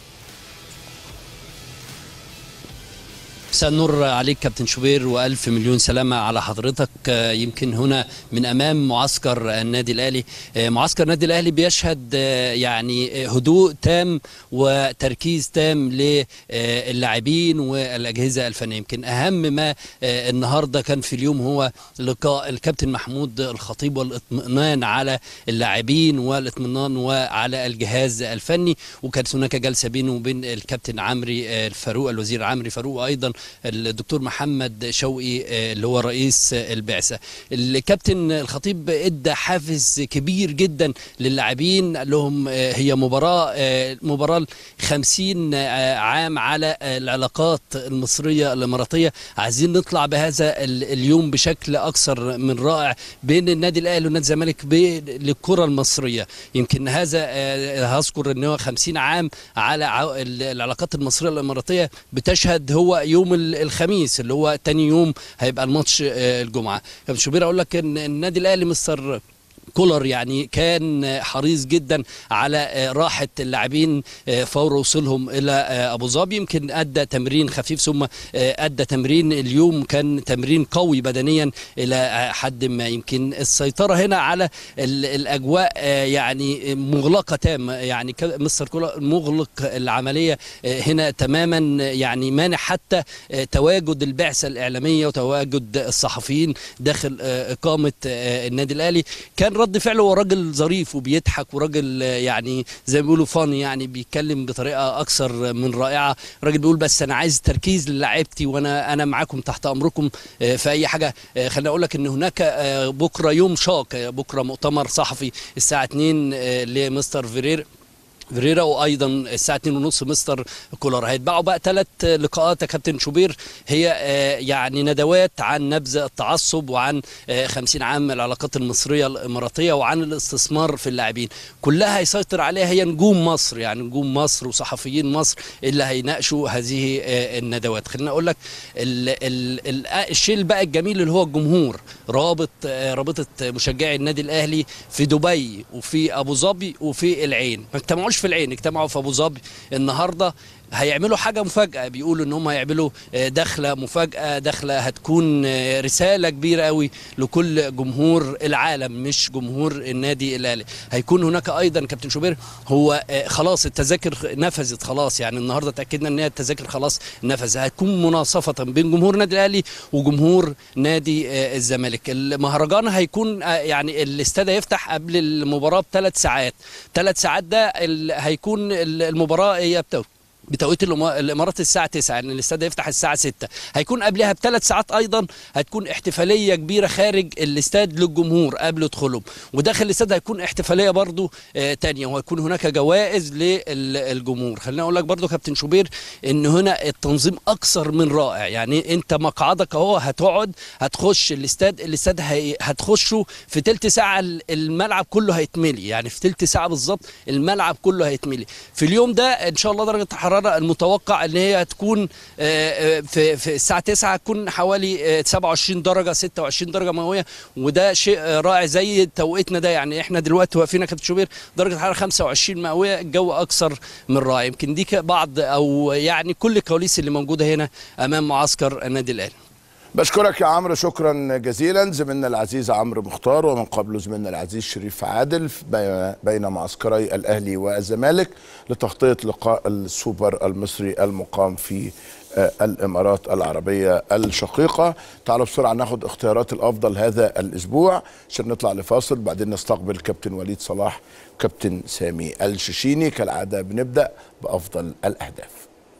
مساء النور عليك كابتن شوبير والف مليون سلامه على حضرتك آه، يمكن هنا من امام معسكر النادي الاهلي آه، معسكر النادي الاهلي بيشهد آه، يعني آه، هدوء تام وتركيز تام للاعبين والاجهزه الفنيه يمكن اهم ما آه، النهارده كان في اليوم هو لقاء الكابتن محمود الخطيب والاطمئنان على اللاعبين والاطمئنان وعلى الجهاز الفني وكانت هناك جلسه بينه وبين الكابتن عمري آه، الفاروق الوزير عمري فاروق وايضا الدكتور محمد شوقي آه، اللي هو رئيس آه، البعثه الكابتن الخطيب ادى حافز كبير جدا للاعبين قال لهم آه، هي مباراه آه، مباراه 50 آه، عام على آه، العلاقات المصريه الاماراتيه عايزين نطلع بهذا ال- اليوم بشكل اكثر من رائع بين النادي الاهلي والنادي الزمالك ب- للكره المصريه يمكن هذا آه، هذكر ان هو 50 عام على عو- ال- العلاقات المصريه الاماراتيه بتشهد هو يوم ال- الخميس اللي هو تاني يوم هيبقى الماتش آه، الجمعه كابتن شوبير اقول لك ان النادي الاهلي مستر كولر يعني كان حريص جدا على آه، راحه اللاعبين آه، فور وصولهم الى آه، ابو ظبي يمكن ادى تمرين خفيف ثم آه، ادى تمرين اليوم كان تمرين قوي بدنيا الى آه، حد ما يمكن السيطره هنا على ال- الاجواء آه، يعني مغلقه تامه يعني ك- مستر كولر مغلق العمليه آه، هنا تماما آه، يعني مانع حتى آه، تواجد البعثه الاعلاميه وتواجد الصحفيين داخل آه، اقامه آه، النادي الاهلي كان رد رد فعله هو راجل ظريف وبيضحك وراجل آه، يعني زي ما بيقولوا فاني يعني بيتكلم بطريقه اكثر من رائعه راجل بيقول بس انا عايز تركيز للاعيبتي وانا انا معاكم تحت امركم آه، في اي حاجه آه، خليني اقول لك ان هناك آه، بكره يوم شاق آه، بكره مؤتمر صحفي الساعه 2 آه، لمستر فيرير فيريرا وايضا الساعه 2 ونص مستر كولر هيتباعوا بقى ثلاث لقاءات يا كابتن شوبير هي آه، يعني ندوات عن نبذ التعصب وعن آه، 50 عام العلاقات المصريه الاماراتيه وعن الاستثمار في اللاعبين كلها هيسيطر عليها هي نجوم مصر يعني نجوم مصر وصحفيين مصر اللي هيناقشوا هذه آه، الندوات خليني اقول لك ال ال ال الشيء بقى الجميل اللي هو الجمهور رابط آه، رابطه مشجعي النادي الاهلي في دبي وفي ابو ظبي وفي العين ما اجتمعوش في العين اجتمعوا في ابو ظبي النهارده هيعملوا حاجه مفاجاه بيقولوا ان هم هيعملوا آه، دخله مفاجاه دخله هتكون آه، رساله كبيره قوي لكل جمهور العالم مش جمهور النادي الاهلي هيكون هناك ايضا كابتن شوبير هو آه، خلاص التذاكر نفذت خلاص يعني النهارده تاكدنا ان هي التذاكر خلاص نفذت هتكون مناصفه بين جمهور النادي الاهلي وجمهور نادي آه، الزمالك المهرجان هيكون آه، يعني الاستاد هيفتح قبل المباراه بثلاث ساعات ثلاث ساعات ده ال- هيكون ال- المباراه هي بتو بتوقيت الإما- الامارات الساعه 9 يعني الاستاد هيفتح الساعه 6 هيكون قبلها بثلاث ساعات ايضا هتكون احتفاليه كبيره خارج الاستاد للجمهور قبل دخولهم وداخل الاستاد هيكون احتفاليه برضو آه تانية وهيكون هناك جوائز للجمهور خليني اقول لك برضو كابتن شوبير ان هنا التنظيم اكثر من رائع يعني انت مقعدك اهو هتقعد هتخش الاستاد الاستاد هي- هتخشه في تلت ساعه الملعب كله هيتملي يعني في تلت ساعه بالظبط الملعب كله هيتملي في اليوم ده ان شاء الله درجه الحراره المتوقع ان هي هتكون آه، آه، في في الساعه 9 هتكون حوالي آه، 27 درجه 26 درجه مئويه وده شيء آه، رائع زي توقيتنا ده يعني احنا دلوقتي واقفين يا كابتن شوبير درجه الحراره 25 مئويه الجو اكثر من رائع يمكن دي ك- بعض او يعني كل الكواليس اللي موجوده هنا امام معسكر النادي الاهلي بشكرك يا عمرو شكرا جزيلا زميلنا العزيز عمرو مختار ومن قبله زميلنا العزيز شريف عادل في بي- بين معسكري الاهلي والزمالك لتغطيه لقاء السوبر المصري المقام في آه، الامارات العربيه الشقيقه تعالوا بسرعه ناخد اختيارات الافضل هذا الاسبوع عشان نطلع لفاصل بعدين نستقبل كابتن وليد صلاح وكابتن سامي الششيني كالعاده بنبدا بافضل الاهداف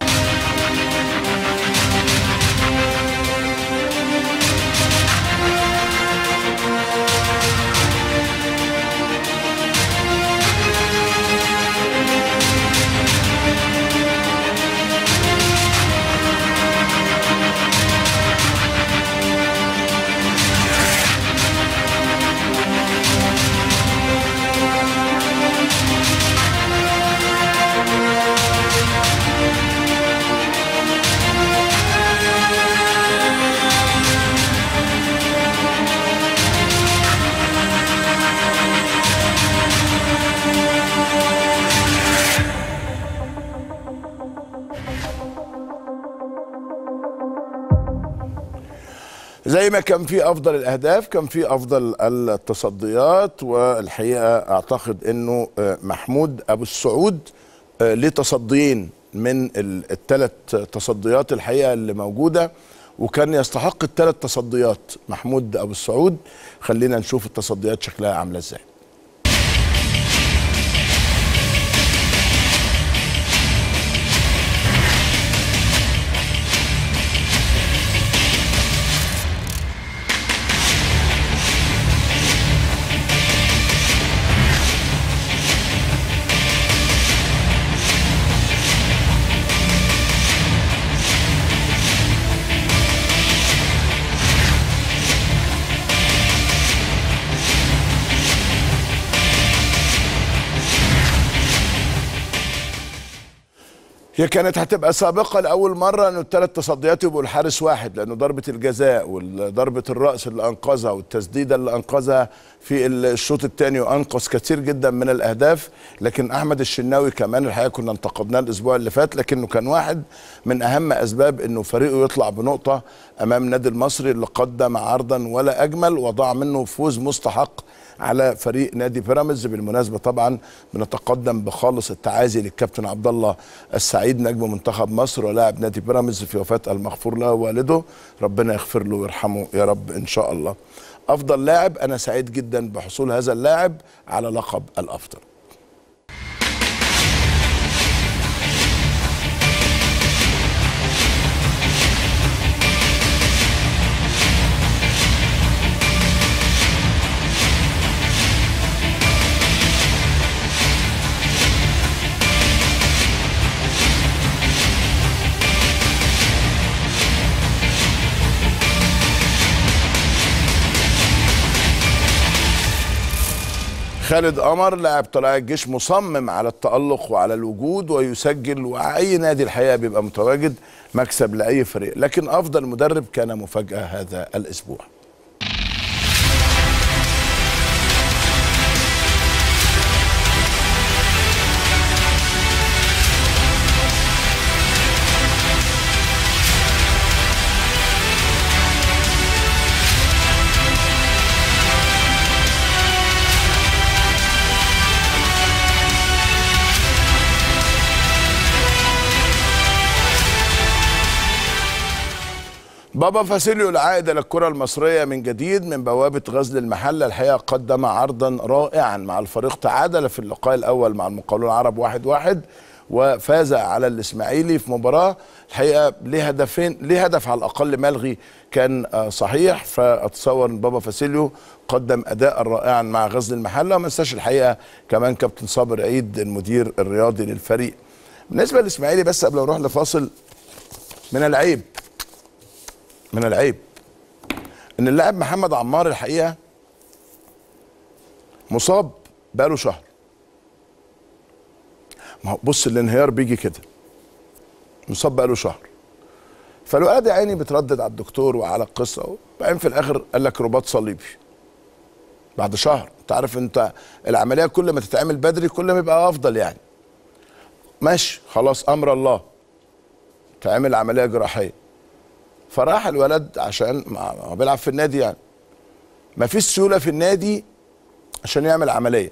زي ما كان في افضل الاهداف كان في افضل التصديات والحقيقه اعتقد انه آه، محمود ابو السعود آه، ليه تصديين من الثلاث تصديات الحقيقه اللي موجوده وكان يستحق الثلاث تصديات محمود ابو السعود خلينا نشوف التصديات شكلها عامله ازاي هي كانت هتبقى سابقة لأول مرة إنه الثلاث تصديات يبقوا الحارس واحد لأنه ضربة الجزاء وضربة الرأس اللي أنقذها والتسديدة اللي أنقذها في الشوط الثاني وأنقذ كثير جدا من الأهداف لكن أحمد الشناوي كمان الحقيقة كنا انتقدناه الأسبوع اللي فات لكنه كان واحد من أهم أسباب إنه فريقه يطلع بنقطة أمام نادي المصري اللي قدم عرضا ولا أجمل وضاع منه فوز مستحق على فريق نادي بيراميدز بالمناسبه طبعا بنتقدم بخالص التعازي للكابتن عبد الله السعيد نجم منتخب مصر ولاعب نادي بيراميدز في وفاه المغفور له والده ربنا يغفر له ويرحمه يا رب ان شاء الله افضل لاعب انا سعيد جدا بحصول هذا اللاعب على لقب الافضل خالد قمر لاعب طلائع الجيش مصمم على التألق وعلى الوجود ويسجل وأي نادي الحقيقة بيبقى متواجد مكسب لأي فريق لكن أفضل مدرب كان مفاجأة هذا الأسبوع بابا فاسيليو العائد الى الكره المصريه من جديد من بوابه غزل المحله الحقيقه قدم عرضا رائعا مع الفريق تعادل في اللقاء الاول مع المقاولون العرب واحد واحد وفاز على الاسماعيلي في مباراه الحقيقه ليه هدفين ليه هدف على الاقل ملغي كان آه، صحيح فاتصور ان بابا فاسيليو قدم اداء رائعا مع غزل المحله وما ننساش الحقيقه كمان كابتن صابر عيد المدير الرياضي للفريق بالنسبه للاسماعيلي بس قبل ما نروح لفاصل من العيب من العيب ان اللاعب محمد عمار الحقيقه مصاب بقاله شهر ما هو بص الانهيار بيجي كده مصاب بقاله شهر فالولد يا عيني بتردد على الدكتور وعلى القصه وبعدين في الاخر قال لك رباط صليبي بعد شهر انت عارف انت العمليه كل ما تتعمل بدري كل ما يبقى افضل يعني ماشي خلاص امر الله تعمل عمليه جراحيه فراح الولد عشان ما هو بيلعب في النادي يعني ما فيش سيوله في النادي عشان يعمل عمليه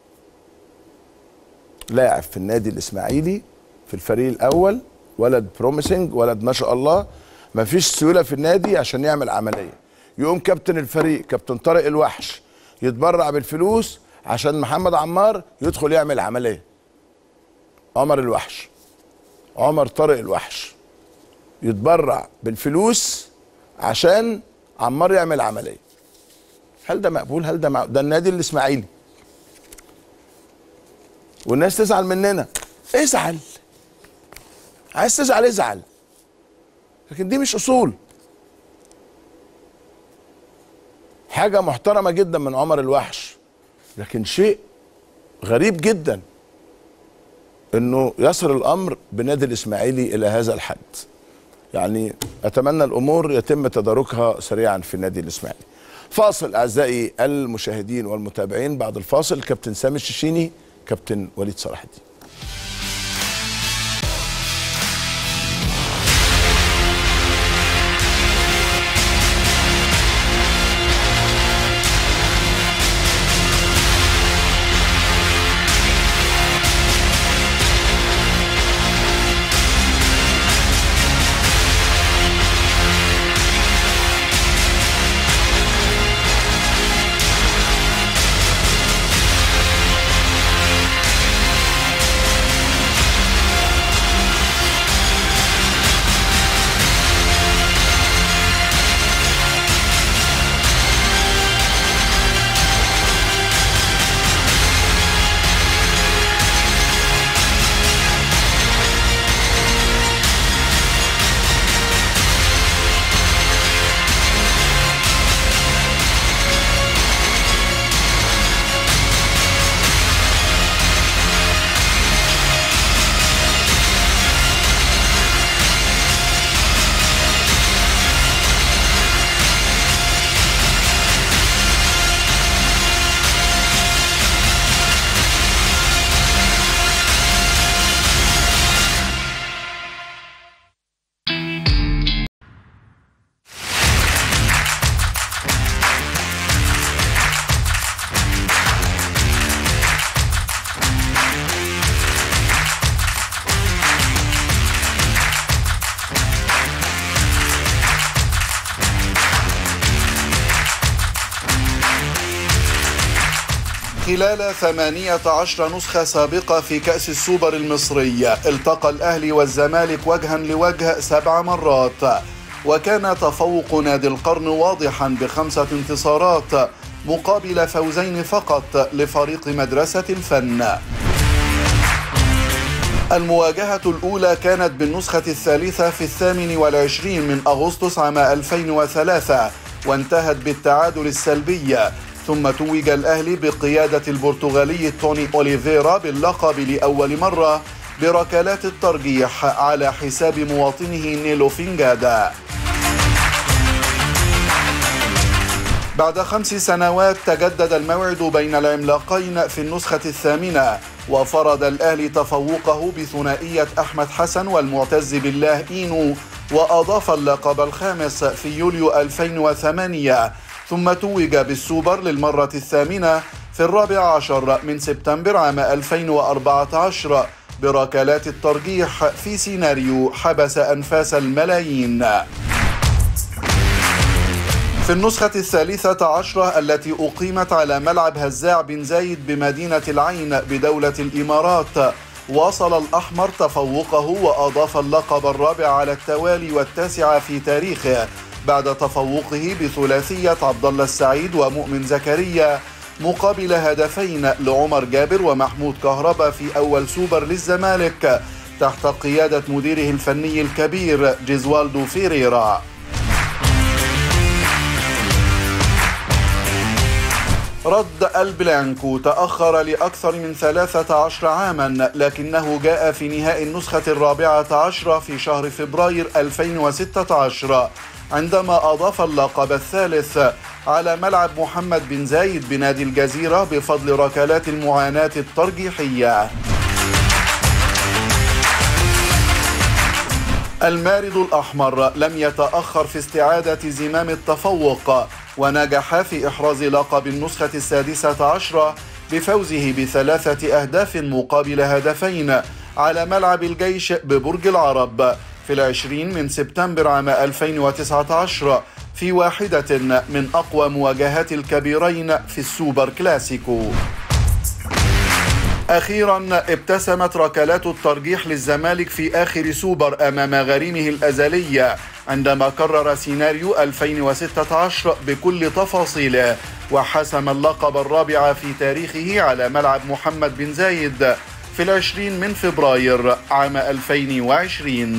لاعب في النادي الاسماعيلي في الفريق الاول ولد بروميسنج ولد ما شاء الله ما فيش سيوله في النادي عشان يعمل عمليه يقوم كابتن الفريق كابتن طارق الوحش يتبرع بالفلوس عشان محمد عمار يدخل يعمل عمليه عمر الوحش عمر طارق الوحش يتبرع بالفلوس عشان عمار يعمل عمليه هل ده مقبول هل ده مع... ده النادي الاسماعيلي والناس تزعل مننا ازعل عايز تزعل ازعل لكن دي مش اصول حاجه محترمه جدا من عمر الوحش لكن شيء غريب جدا انه يصل الامر بنادي الاسماعيلي الى هذا الحد يعني اتمنى الامور يتم تداركها سريعا في النادي الاسماعيلي فاصل اعزائي المشاهدين والمتابعين بعد الفاصل كابتن سامي الشيشيني كابتن وليد صلاح الدين خلال 18 نسخة سابقة في كأس السوبر المصري التقى الأهلي والزمالك وجها لوجه سبع مرات وكان تفوق نادي القرن واضحا بخمسة انتصارات مقابل فوزين فقط لفريق مدرسة الفن المواجهة الأولى كانت بالنسخة الثالثة في الثامن والعشرين من أغسطس عام 2003 وانتهت بالتعادل السلبي ثم توج الأهلي بقيادة البرتغالي توني أوليفيرا باللقب لأول مرة بركلات الترجيح على حساب مواطنه نيلو فينجادا بعد خمس سنوات تجدد الموعد بين العملاقين في النسخة الثامنة وفرض الأهلي تفوقه بثنائية أحمد حسن والمعتز بالله إينو وأضاف اللقب الخامس في يوليو 2008 ثم توج بالسوبر للمرة الثامنة في الرابع عشر من سبتمبر عام 2014 بركلات الترجيح في سيناريو حبس أنفاس الملايين في النسخة الثالثة عشرة التي أقيمت على ملعب هزاع بن زايد بمدينة العين بدولة الإمارات واصل الأحمر تفوقه وأضاف اللقب الرابع على التوالي والتاسع في تاريخه بعد تفوقه بثلاثية عبد الله السعيد ومؤمن زكريا مقابل هدفين لعمر جابر ومحمود كهربا في أول سوبر للزمالك تحت قيادة مديره الفني الكبير جيزوالدو فيريرا رد البلانكو تأخر لأكثر من 13 عاما لكنه جاء في نهاء النسخة الرابعة عشرة في شهر فبراير 2016 عندما أضاف اللقب الثالث على ملعب محمد بن زايد بنادي الجزيرة بفضل ركلات المعاناة الترجيحية المارد الأحمر لم يتأخر في استعادة زمام التفوق ونجح في إحراز لقب النسخة السادسة عشرة بفوزه بثلاثة أهداف مقابل هدفين على ملعب الجيش ببرج العرب في العشرين من سبتمبر عام 2019 في واحدة من أقوى مواجهات الكبيرين في السوبر كلاسيكو أخيرا ابتسمت ركلات الترجيح للزمالك في آخر سوبر أمام غريمه الأزلي عندما كرر سيناريو 2016 بكل تفاصيله وحسم اللقب الرابع في تاريخه على ملعب محمد بن زايد في العشرين من فبراير عام 2020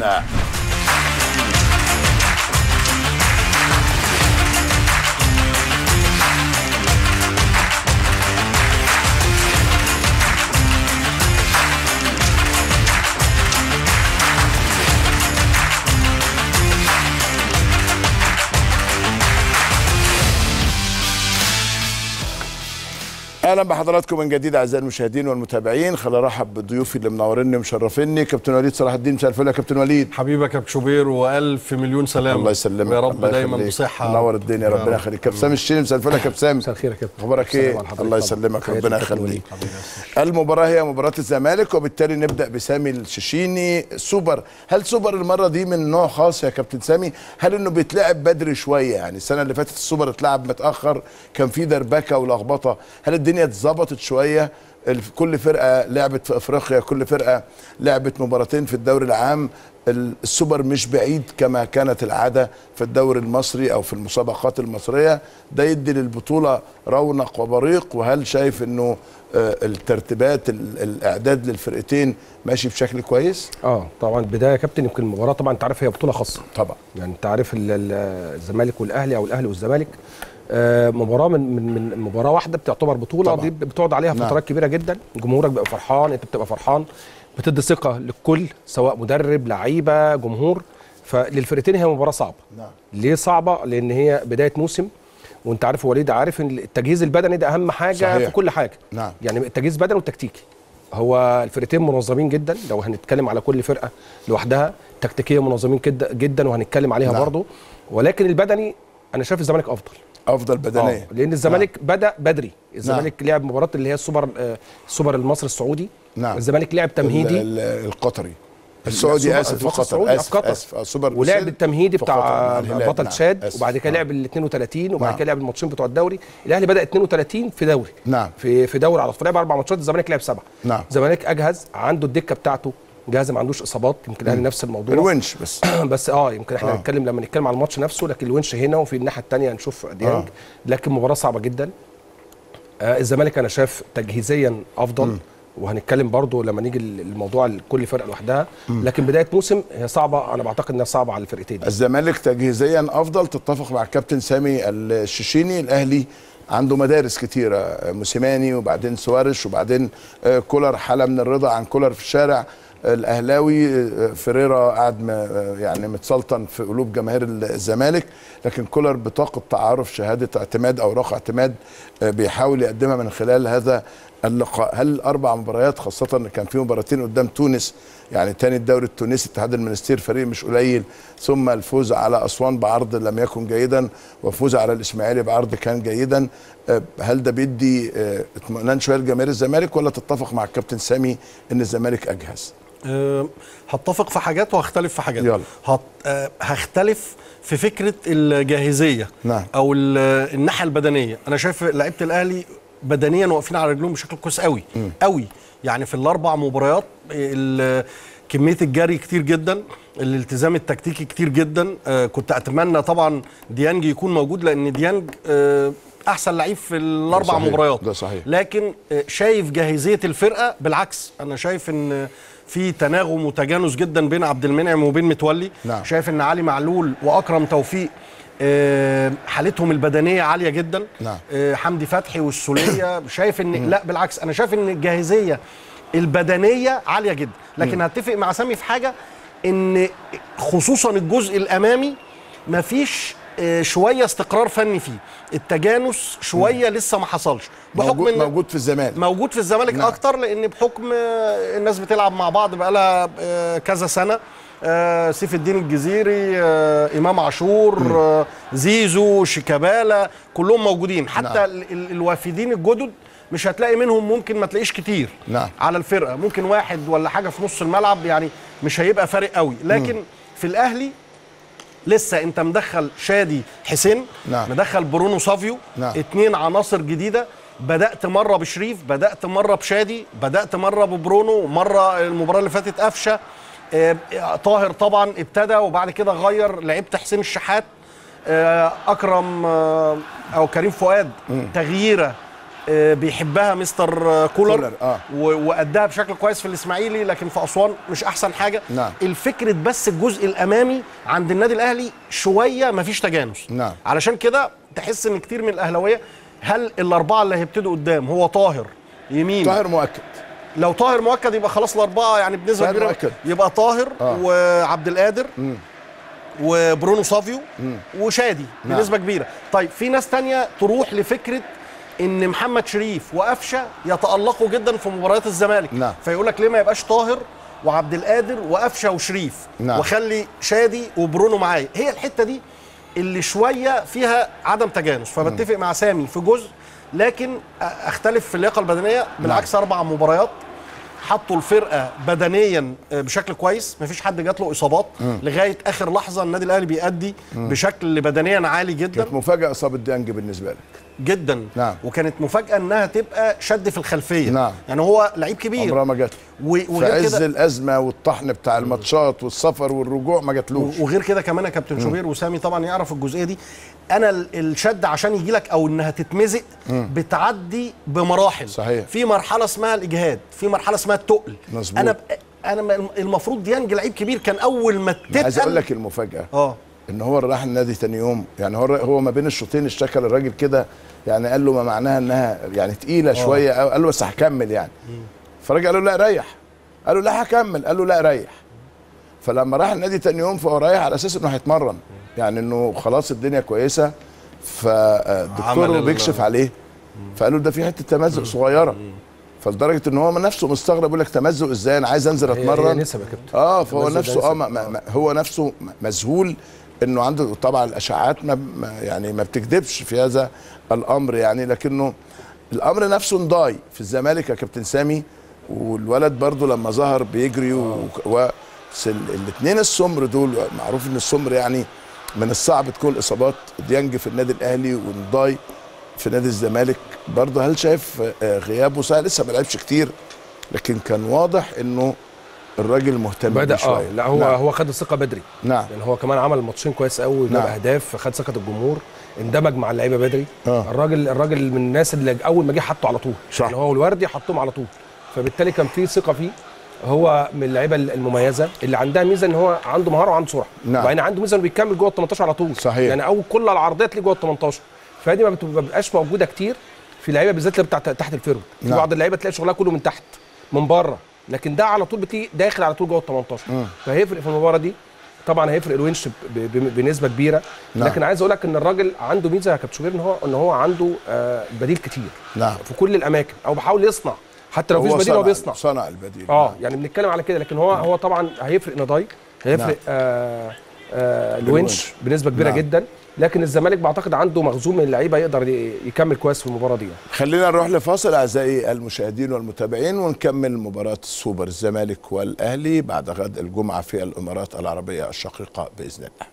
اهلا بحضراتكم من جديد اعزائي المشاهدين والمتابعين خلينا ارحب بضيوفي اللي منوريني ومشرفيني كابتن وليد صلاح الدين مساء الفل يا كابتن وليد حبيبك يا شوبير والف مليون سلام الله يسلمك يا رب الله دايما يخليك. بصحه منور الدنيا يا ربنا رب. يخليك كابتن سامي الشيري مساء الفل يا كابتن سامي مساء الخير يا كابتن اخبارك السلام ايه على حضرتك الله طبعاً. يسلمك خير ربنا يا كابتن يخليك وليد. المباراه هي مباراه الزمالك وبالتالي نبدا بسامي الششيني سوبر هل سوبر المره دي من نوع خاص يا كابتن سامي هل انه بيتلعب بدري شويه يعني السنه اللي فاتت السوبر اتلعب متاخر كان في دربكه ولخبطه هل الدنيا اتظبطت شويه الف- كل فرقه لعبت في افريقيا كل فرقه لعبت مباراتين في الدوري العام ال- السوبر مش بعيد كما كانت العاده في الدوري المصري او في المسابقات المصريه ده يدي للبطوله رونق وبريق وهل شايف انه آه، الترتيبات ال- الاعداد للفرقتين ماشي بشكل كويس اه طبعا بدايه يا كابتن يمكن المباراه طبعا انت عارف هي بطوله خاصه طبعا يعني انت عارف ال- ال- الزمالك والاهلي او الاهلي والزمالك آه مباراه من من من مباراه واحده بتعتبر بطوله طبعاً. دي بتقعد عليها نعم. فترات كبيره جدا جمهورك بيبقى فرحان انت بتبقى فرحان بتدي ثقه للكل سواء مدرب لعيبه جمهور فللفرقتين هي مباراه صعبه نعم. ليه صعبه لان هي بدايه موسم وانت عارف وليد عارف ان التجهيز البدني ده اهم حاجه صحيح. في كل حاجه نعم. يعني التجهيز بدني والتكتيكي هو الفرقتين منظمين جدا لو هنتكلم على كل فرقه لوحدها تكتيكيا منظمين جدا جدا وهنتكلم عليها نعم. برضو ولكن البدني انا شايف الزمالك افضل افضل بدنيا آه، لان الزمالك بدا بدري الزمالك لعب مباراه اللي هي السوبر آه، السوبر المصري السعودي نعم. الزمالك لعب تمهيدي ال- ال- القطري السعودي السوبر- اسف الفصل قطر السعودي اسف في قطر. اسف آه، سوبر ولعب لوسيل التمهيدي في قطر مع بتاع الهلال. بطل نعم، تشاد آسف. وبعد كده آه. لعب ال 32 وبعد نعم. كده لعب الماتشين بتوع الدوري الاهلي بدا 32 في دوري نعم. في في دوري على طول لعب اربع ماتشات الزمالك لعب سبعه نعم. الزمالك اجهز عنده الدكه بتاعته جاهزه ما عندوش اصابات يمكن الاهلي نفس الموضوع الونش بس بس اه يمكن احنا آه. هنتكلم لما نتكلم على الماتش نفسه لكن الونش هنا وفي الناحيه الثانيه هنشوف ديانج آه. لكن مباراه صعبه جدا آه الزمالك انا شايف تجهيزيا افضل وهنتكلم برضو لما نيجي الموضوع لكل فرقه لوحدها لكن بدايه موسم هي صعبه انا بعتقد انها صعبه على الفرقتين دي. الزمالك تجهيزيا افضل تتفق مع الكابتن سامي الشيشيني الاهلي عنده مدارس كتيره آه، موسيماني وبعدين سوارش وبعدين آه، كولر حاله من الرضا عن كولر في الشارع آه، الاهلاوي آه، فيريرا قاعد م- آه، يعني متسلطن في قلوب جماهير الزمالك لكن كولر بطاقه تعارف شهاده اعتماد اوراق اعتماد آه، بيحاول يقدمها من خلال هذا اللقاء هل الاربع مباريات خاصه ان كان في مباراتين قدام تونس يعني تاني الدوري التونسي اتحاد المنستير فريق مش قليل ثم الفوز على اسوان بعرض لم يكن جيدا وفوز على الاسماعيلي بعرض كان جيدا آه، هل ده بيدي آه، اطمئنان شويه لجماهير الزمالك ولا تتفق مع الكابتن سامي ان الزمالك اجهز؟ أه هتفق في حاجات وهختلف في حاجات يلا. هت أه هختلف في فكره الجاهزيه نعم. او ال- الناحيه البدنيه انا شايف لعيبه الاهلي بدنيا واقفين على رجلهم بشكل كويس قوي قوي يعني في الاربع مباريات ال- كميه الجري كتير جدا الالتزام التكتيكي كتير جدا آه كنت اتمنى طبعا ديانج يكون موجود لان ديانج آه احسن لعيب في الاربع صحيح، مباريات ده صحيح. لكن آه، شايف جاهزيه الفرقه بالعكس انا شايف ان في تناغم وتجانس جدا بين عبد المنعم وبين متولي نعم. شايف ان علي معلول واكرم توفيق آه، حالتهم البدنيه عاليه جدا نعم. آه، حمدي فتحي والسوليه شايف ان لا بالعكس انا شايف ان الجاهزيه البدنيه عاليه جدا لكن هتفق مع سامي في حاجه ان خصوصا الجزء الامامي مفيش آه، شويه استقرار فني فيه التجانس شويه لسه ما حصلش موجود, إن- موجود في الزمالك موجود في الزمالك نعم. نعم. اكتر لان بحكم آه، الناس بتلعب مع بعض بقالها آه، كذا سنه آه، سيف الدين الجزيري آه، امام عاشور آه، زيزو شيكابالا كلهم موجودين حتى نعم. نعم. ال- ال- الوافدين الجدد مش هتلاقي منهم ممكن ما تلاقيش كتير نعم. على الفرقه ممكن واحد ولا حاجه في نص الملعب يعني مش هيبقى فارق قوي لكن في الاهلي لسه انت مدخل شادي حسين نعم. مدخل برونو سافيو نعم. اتنين عناصر جديده بدات مره بشريف بدات مره بشادي بدات مره ببرونو مره المباراه اللي فاتت قفشه آه، طاهر طبعا ابتدى وبعد كده غير لعبت حسين الشحات آه، اكرم آه، او كريم فؤاد تغييره آه، بيحبها مستر آه، كولر, كولر، آه. و- واداها بشكل كويس في الاسماعيلي لكن في اسوان مش احسن حاجه نعم. الفكره بس الجزء الامامي عند النادي الاهلي شويه مفيش تجانس نعم. علشان كده تحس ان كتير من الاهلاويه هل الاربعه اللي هيبتدوا قدام هو طاهر يمين طاهر مؤكد لو طاهر مؤكد يبقى خلاص الاربعه يعني بنسبه طاهر كبيره مؤكد. يبقى طاهر آه. وعبد القادر وبرونو سافيو وشادي نعم. بنسبه كبيره طيب في ناس تانية تروح لفكره ان محمد شريف وقفشه يتالقوا جدا في مباريات الزمالك نعم. فيقول لك ليه ما يبقاش طاهر وعبد القادر وقفشه وشريف نعم. وخلي شادي وبرونو معايا هي الحته دي اللي شويه فيها عدم تجانس فبتفق مع سامي في جزء لكن اختلف في اللياقه البدنيه بالعكس اربع مباريات حطوا الفرقه بدنيا بشكل كويس مفيش حد جات له اصابات لغايه اخر لحظه النادي الاهلي بيأدي بشكل بدنيا عالي جدا كانت مفاجاه اصابه ديانج بالنسبه لك جدا نعم. وكانت مفاجاه انها تبقى شد في الخلفيه نعم. يعني هو لعيب كبير عمرها ما جت و- في وغير عز كده الازمه والطحن بتاع الماتشات والسفر والرجوع ما جاتلوش وغير كده كمان يا كابتن شوبير وسامي طبعا يعرف الجزئيه دي انا ال- الشد عشان يجي لك او انها تتمزق بتعدي بمراحل صحيح. في مرحله اسمها الاجهاد في مرحله اسمها التقل مظبوط. انا ب... انا م- المفروض ديانج لعيب كبير كان اول ما عايز اقول تتقل لك المفاجاه اه ان هو راح النادي تاني يوم يعني هو هو ما بين الشوطين اشتكى للراجل كده يعني قال له ما معناها انها يعني تقيله شويه أو قال له بس هكمل يعني فالراجل قال له لا ريح قال له لا هكمل قال له لا ريح فلما راح النادي تاني يوم فهو رايح على اساس انه هيتمرن يعني انه خلاص الدنيا كويسه فالدكتور عمل ال- بيكشف عليه فقال له ده في حته تمزق صغيره فلدرجه ان هو من نفسه مستغرب يقول لك تمزق ازاي انا عايز انزل هي- هي اتمرن نسب يا كابتن اه فهو التمزق ده نفسه اه نسب. ما ما ما- هو نفسه م- مذهول انه عنده طبعا الاشعاعات ما ما- يعني ما بتكذبش في هذا الامر يعني لكنه الامر نفسه انضاي في الزمالك يا كابتن سامي والولد برضه لما ظهر بيجري و- بس الاثنين السمر دول معروف ان السمر يعني من الصعب تكون اصابات ديانج في النادي الاهلي ونداي في نادي الزمالك برضه هل شايف آه، غيابه سهل لسه ما لعبش كتير لكن كان واضح انه الراجل مهتم بيه بدا اه شويه لا هو نعم. هو خد الثقه بدري نعم يعني هو كمان عمل ماتشين كويس قوي جاب نعم. اهداف خد ثقه الجمهور اندمج مع اللعيبه بدري آه. الراجل الراجل من الناس اللي اول ما جه حطه على طول صح. يعني هو والوردي حطهم على طول فبالتالي كان في ثقه فيه هو من اللعيبه المميزه اللي عندها ميزه ان هو عنده مهاره وعنده سرعه نعم. وبعدين عنده ميزه انه بيكمل جوه ال 18 على طول صحيح. يعني اول كل العرضيات تلاقيه جوه ال 18 فدي ما بت- ما بتبقاش موجوده كتير في لعيبه بالذات اللي بتاعت تحت الفيرو في نعم. بعض اللعيبه تلاقي شغلها كله من تحت من بره لكن ده على طول بتلاقيه داخل على طول جوه ال 18 فهيفرق في المباراه دي طبعا هيفرق الونش ب- ب- بنسبه كبيره نعم. لكن عايز اقول لك ان الراجل عنده ميزه يا كابتن شوبير ان هو ان هو عنده آه بديل كتير نعم في كل الاماكن او بيحاول يصنع حتى لو مفيش بديل هو صنع- بيصنع صنع البديل اه نعم. يعني بنتكلم على كده لكن هو هو طبعا هيفرق نضاي هيفرق نعم. آه آه الونش. الونش بنسبه كبيره نعم. جدا لكن الزمالك بعتقد عنده مخزون من اللعيبه يقدر ي- يكمل كويس في المباراه دي يعني. خلينا نروح لفاصل اعزائي المشاهدين والمتابعين ونكمل مباراه السوبر الزمالك والاهلي بعد غد الجمعه في الامارات العربيه الشقيقه باذن الله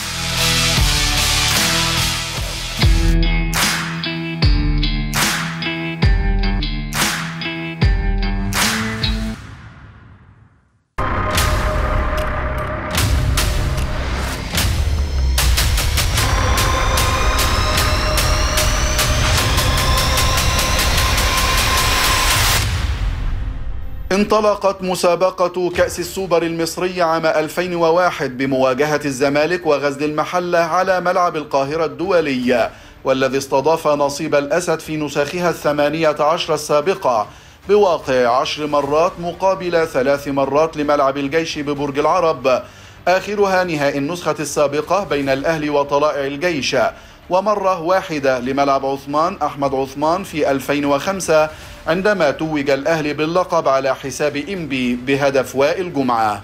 انطلقت مسابقة كأس السوبر المصري عام 2001 بمواجهة الزمالك وغزل المحلة على ملعب القاهرة الدولي والذي استضاف نصيب الأسد في نسخها الثمانية عشر السابقة بواقع عشر مرات مقابل ثلاث مرات لملعب الجيش ببرج العرب آخرها نهائي النسخة السابقة بين الأهلي وطلائع الجيش ومرة واحدة لملعب عثمان أحمد عثمان في 2005 عندما توج الأهلي باللقب على حساب إنبي بهدف وائل جمعة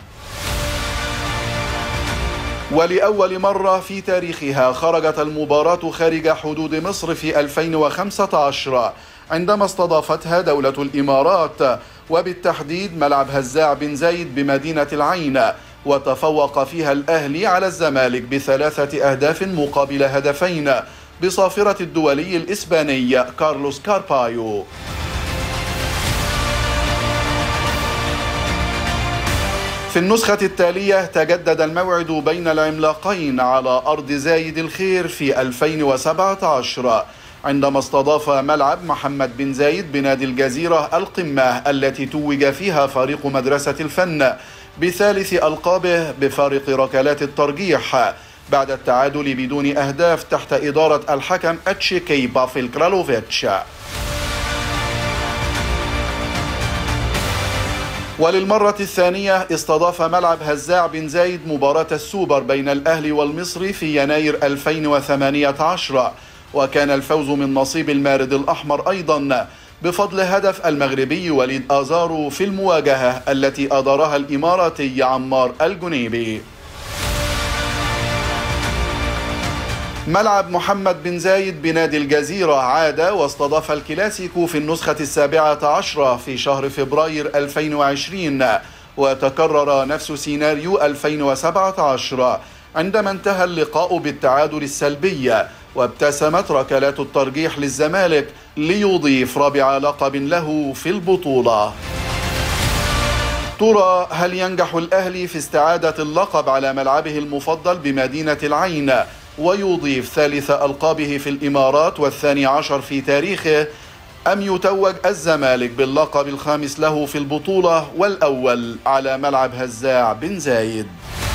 ولأول مرة في تاريخها خرجت المباراة خارج حدود مصر في 2015 عندما استضافتها دولة الإمارات وبالتحديد ملعب هزاع بن زايد بمدينة العين وتفوق فيها الأهلي على الزمالك بثلاثة أهداف مقابل هدفين بصافرة الدولي الإسباني كارلوس كاربايو في النسخة التالية تجدد الموعد بين العملاقين على أرض زايد الخير في 2017 عندما استضاف ملعب محمد بن زايد بنادي الجزيرة القمة التي توج فيها فريق مدرسة الفن بثالث ألقابه بفارق ركلات الترجيح بعد التعادل بدون أهداف تحت إدارة الحكم أتشيكي بافيل كرالوفيتش وللمرة الثانية استضاف ملعب هزاع بن زايد مباراة السوبر بين الأهلي والمصري في يناير 2018 وكان الفوز من نصيب المارد الأحمر أيضا بفضل هدف المغربي وليد آزارو في المواجهة التي أدارها الإماراتي عمار الجنيبي ملعب محمد بن زايد بنادي الجزيرة عاد واستضاف الكلاسيكو في النسخة السابعة عشرة في شهر فبراير 2020 وتكرر نفس سيناريو 2017 عندما انتهى اللقاء بالتعادل السلبي وابتسمت ركلات الترجيح للزمالك ليضيف رابع لقب له في البطولة ترى هل ينجح الأهلي في استعادة اللقب على ملعبه المفضل بمدينة العين ويضيف ثالث ألقابه في الإمارات والثاني عشر في تاريخه أم يتوج الزمالك باللقب الخامس له في البطولة والأول على ملعب هزاع بن زايد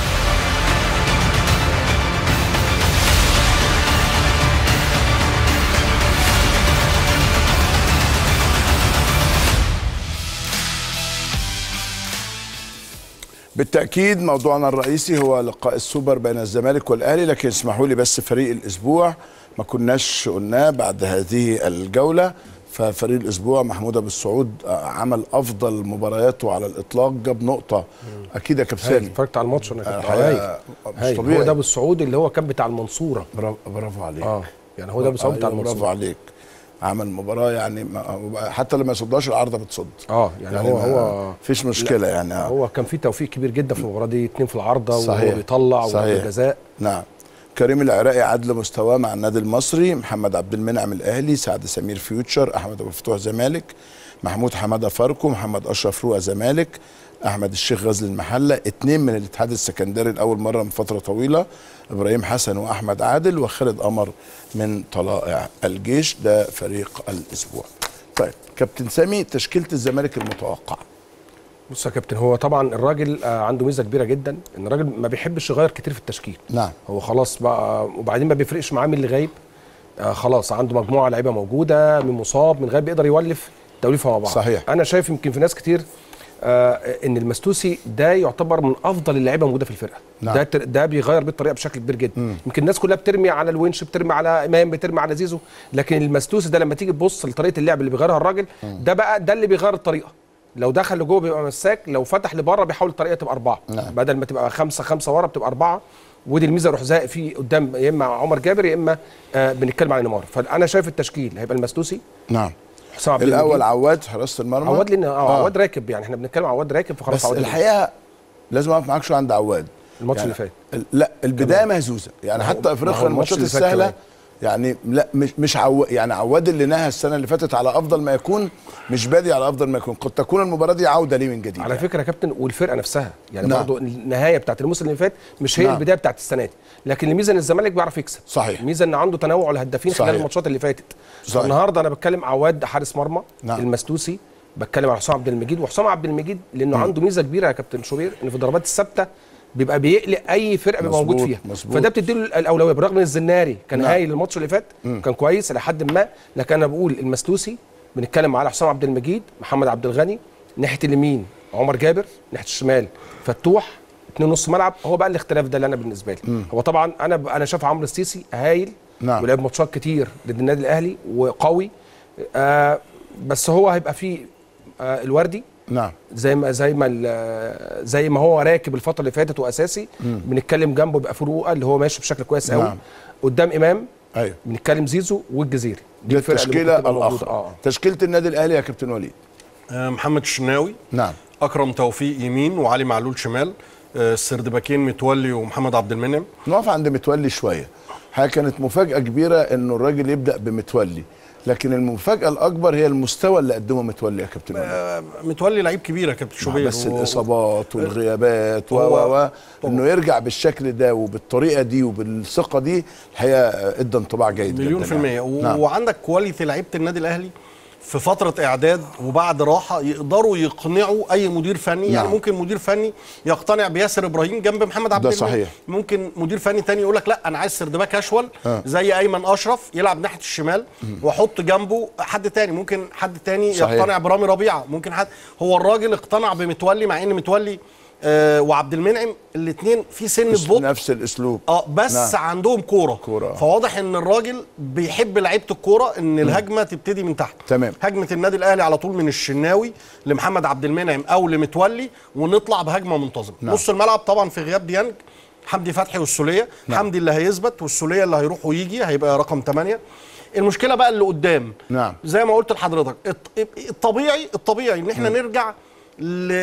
بالتاكيد موضوعنا الرئيسي هو لقاء السوبر بين الزمالك والاهلي لكن اسمحوا لي بس فريق الاسبوع ما كناش قلناه بعد هذه الجوله ففريق الاسبوع محمود ابو السعود آه، عمل افضل مبارياته على الاطلاق جاب نقطه اكيد يا كابتن هايل سامي اتفرجت على الماتش انا كنت الحقيقة هايل مش هايل. طبيعي. هو ده ابو السعود اللي هو كان بتاع المنصوره برافو برافو عليك اه يعني هو ده ابو السعود بتاع أيوة، برافو المنصوره عليك عمل مباراه يعني ما حتى لما يصدهاش العارضه بتصد اه يعني, هو ما هو فيش مشكله يعني آه. هو كان في توفيق كبير جدا في المباراه دي اتنين في العارضه صحيح. وهو بيطلع صحيح. وضربه جزاء نعم كريم العراقي عدل مستواه مع النادي المصري محمد عبد المنعم الاهلي سعد سمير فيوتشر احمد ابو الفتوح زمالك محمود حماده فاركو محمد اشرف روقه زمالك احمد الشيخ غزل المحله اتنين من الاتحاد السكندري لاول مره من فتره طويله ابراهيم حسن واحمد عادل وخالد قمر من طلائع الجيش ده فريق الاسبوع طيب كابتن سامي تشكيله الزمالك المتوقع بص يا كابتن هو طبعا الراجل آه، عنده ميزه كبيره جدا ان الراجل ما بيحبش يغير كتير في التشكيل نعم هو خلاص بقى وبعدين ما بيفرقش معاه مين اللي غايب آه خلاص عنده مجموعه لعيبه موجوده من مصاب من غايب بيقدر يولف توليفه مع بعض صحيح. انا شايف يمكن في ناس كتير آه ان المستوسي ده يعتبر من افضل اللعيبه الموجوده في الفرقه نعم. ده تر- ده بيغير بالطريقه بشكل كبير جدا يمكن الناس كلها بترمي على الونش بترمي على امام بترمي على زيزو لكن المستوسي ده لما تيجي تبص لطريقه اللعب اللي بيغيرها الراجل ده بقى ده اللي بيغير الطريقه لو دخل لجوه بيبقى مساك لو فتح لبره بيحاول الطريقه تبقى اربعه نعم. بدل ما تبقى خمسه خمسه ورا بتبقى اربعه ودي الميزه يروح زائق فيه قدام يا اما عمر جابر يا اما آه بنتكلم على نيمار فانا شايف التشكيل هيبقى المستوسي نعم حسام عبد الاول المجيد. عواد حراسه المرمى عواد لان اه آه. عواد راكب يعني احنا بنتكلم عن عواد راكب فخلاص بس عواد راكب. الحقيقه لازم اقف معاك شويه عند عواد الماتش يعني اللي فات ال- لا البدايه مهزوزه يعني ما هو- حتى ما افريقيا هو الماتش الماتشات اللي فات السهله كمان. يعني لا مش مش عو يعني عواد اللي نهى السنه اللي فاتت على افضل ما يكون مش بادي على افضل ما يكون قد تكون المباراه دي عوده ليه من جديد على يعني. فكره يا كابتن والفرقه نفسها يعني نعم. برضو النهايه بتاعت الموسم اللي فات مش هي نعم. البدايه بتاعت السنه دي لكن الميزه ان الزمالك بيعرف يكسب صحيح. الميزه ان عنده تنوع الهدافين خلال صحيح. الماتشات اللي فاتت صحيح. النهارده انا بتكلم عواد حارس مرمى نعم. المستوسي بتكلم على حسام عبد المجيد وحسام عبد المجيد لانه عنده ميزه كبيره يا كابتن شوبير ان في الضربات الثابته بيبقى بيقلق اي فرقه بيبقى موجود مظبوط، فيها مظبوط. فده بتديله الاولويه بالرغم ان الزناري كان نعم. هايل الماتش اللي فات كان كويس الى حد ما لكن انا بقول المستوسي بنتكلم على حسام عبد المجيد محمد عبد الغني ناحيه اليمين عمر جابر ناحيه الشمال فتوح اتنين نص ملعب هو بقى الاختلاف ده اللي انا بالنسبه لي هو طبعا انا ب- انا شايف عمرو السيسي هايل نعم. ولعب ماتشات كتير ضد النادي الاهلي وقوي آه بس هو هيبقى فيه آه الوردي نعم زي ما زي ما ال- زي ما هو راكب الفتره اللي فاتت واساسي بنتكلم جنبه بيبقى فاروقه اللي هو ماشي بشكل كويس قوي نعم. قدام امام ايوه بنتكلم زيزو والجزيري دي الفرقة اللي التشكيله ممكن تبقى موجودة. الاخرى اه تشكيله النادي الاهلي يا كابتن وليد آه، محمد الشناوي نعم اكرم توفيق يمين وعلي معلول شمال آه، السردباكين متولي ومحمد عبد المنعم نقف عند متولي شويه حاجه كانت مفاجاه كبيره انه الراجل يبدا بمتولي لكن المفاجاه الاكبر هي المستوى اللي قدمه متولي يا كابتن وليد آه، متولي لعيب كبير يا كابتن شوبير بس و- الاصابات والغيابات و هو- و و طبعا. انه يرجع بالشكل ده وبالطريقه دي وبالثقه دي الحقيقه ادى انطباع جيد مليون جدا في المية يعني. و... نعم. وعندك كواليتي لعيبه النادي الاهلي في فترة إعداد وبعد راحة يقدروا يقنعوا أي مدير فني يعني نعم. ممكن مدير فني يقتنع بياسر إبراهيم جنب محمد عبد ده المنعم. صحيح. ممكن مدير فني تاني يقول لك لا أنا عايز سردباك أشول آه. زي أيمن أشرف يلعب ناحية الشمال وأحط جنبه حد تاني ممكن حد تاني صحيح. يقتنع برامي ربيعة ممكن حد هو الراجل اقتنع بمتولي مع إن متولي آه وعبد المنعم الاثنين في سن بطء نفس الاسلوب اه بس نعم. نعم. عندهم كوره كورة. فواضح ان الراجل بيحب لعيبه الكوره ان الهجمه تبتدي من تحت تمام. هجمه النادي الاهلي على طول من الشناوي لمحمد عبد المنعم او لمتولي ونطلع بهجمه منتظمه نعم. نص الملعب طبعا في غياب ديانج حمدي فتحي والسوليه نعم. حمدي اللي هيثبت والسوليه اللي هيروح ويجي هيبقى رقم 8 المشكله بقى اللي قدام نعم. زي ما قلت لحضرتك الط- الطبيعي الطبيعي ان احنا نرجع ل...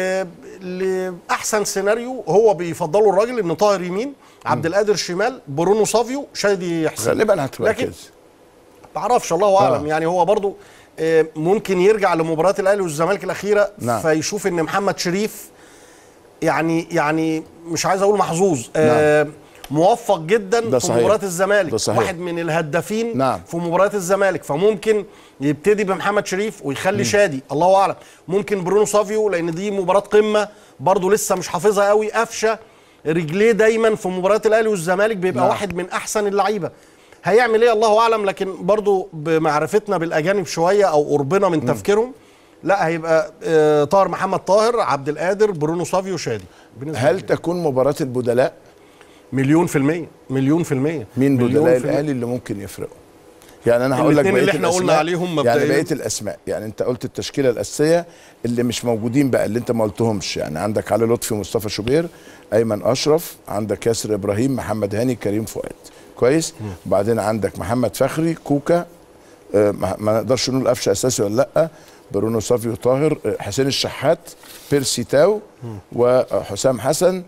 لاحسن سيناريو هو بيفضله الراجل ان طاهر يمين عبد القادر شمال برونو سافيو شادي حسين غالبا هتبقى لكن كده بعرفش الله اعلم آه. يعني هو برضو آه، ممكن يرجع لمباراه الاهلي والزمالك الاخيره نعم. فيشوف ان محمد شريف يعني يعني مش عايز اقول محظوظ آه موفق جدا ده في صحيح. مباراه الزمالك ده صحيح. واحد من الهدافين نعم. في مباراه الزمالك فممكن يبتدي بمحمد شريف ويخلي شادي الله اعلم ممكن برونو سافيو لان دي مباراه قمه برضو لسه مش حافظها قوي قفشه رجليه دايما في مباراه الاهلي والزمالك بيبقى نعم. واحد من احسن اللعيبه هيعمل ايه الله اعلم لكن برضو بمعرفتنا بالاجانب شويه او قربنا من تفكيرهم لا هيبقى آه، طاهر محمد طاهر عبد القادر برونو سافيو شادي بالنسبة هل لي. تكون مباراه البدلاء مليون في المية مليون في المية مين مليون بدلاء في المية. الاهلي اللي ممكن يفرقوا يعني انا هقول لك الاتنين بقيه اللي احنا قلنا الأسماء. عليهم يعني مبدئياً. بقيه الاسماء يعني انت قلت التشكيله الاساسيه اللي مش موجودين بقى اللي انت ما قلتهمش يعني عندك علي لطفي مصطفى شوبير ايمن اشرف عندك ياسر ابراهيم محمد هاني كريم فؤاد كويس وبعدين عندك محمد فخري كوكا آه، ما ما نقدرش نقول قفشه اساسي ولا لا برونو صافي وطاهر آه، حسين الشحات بيرسي تاو وحسام حسن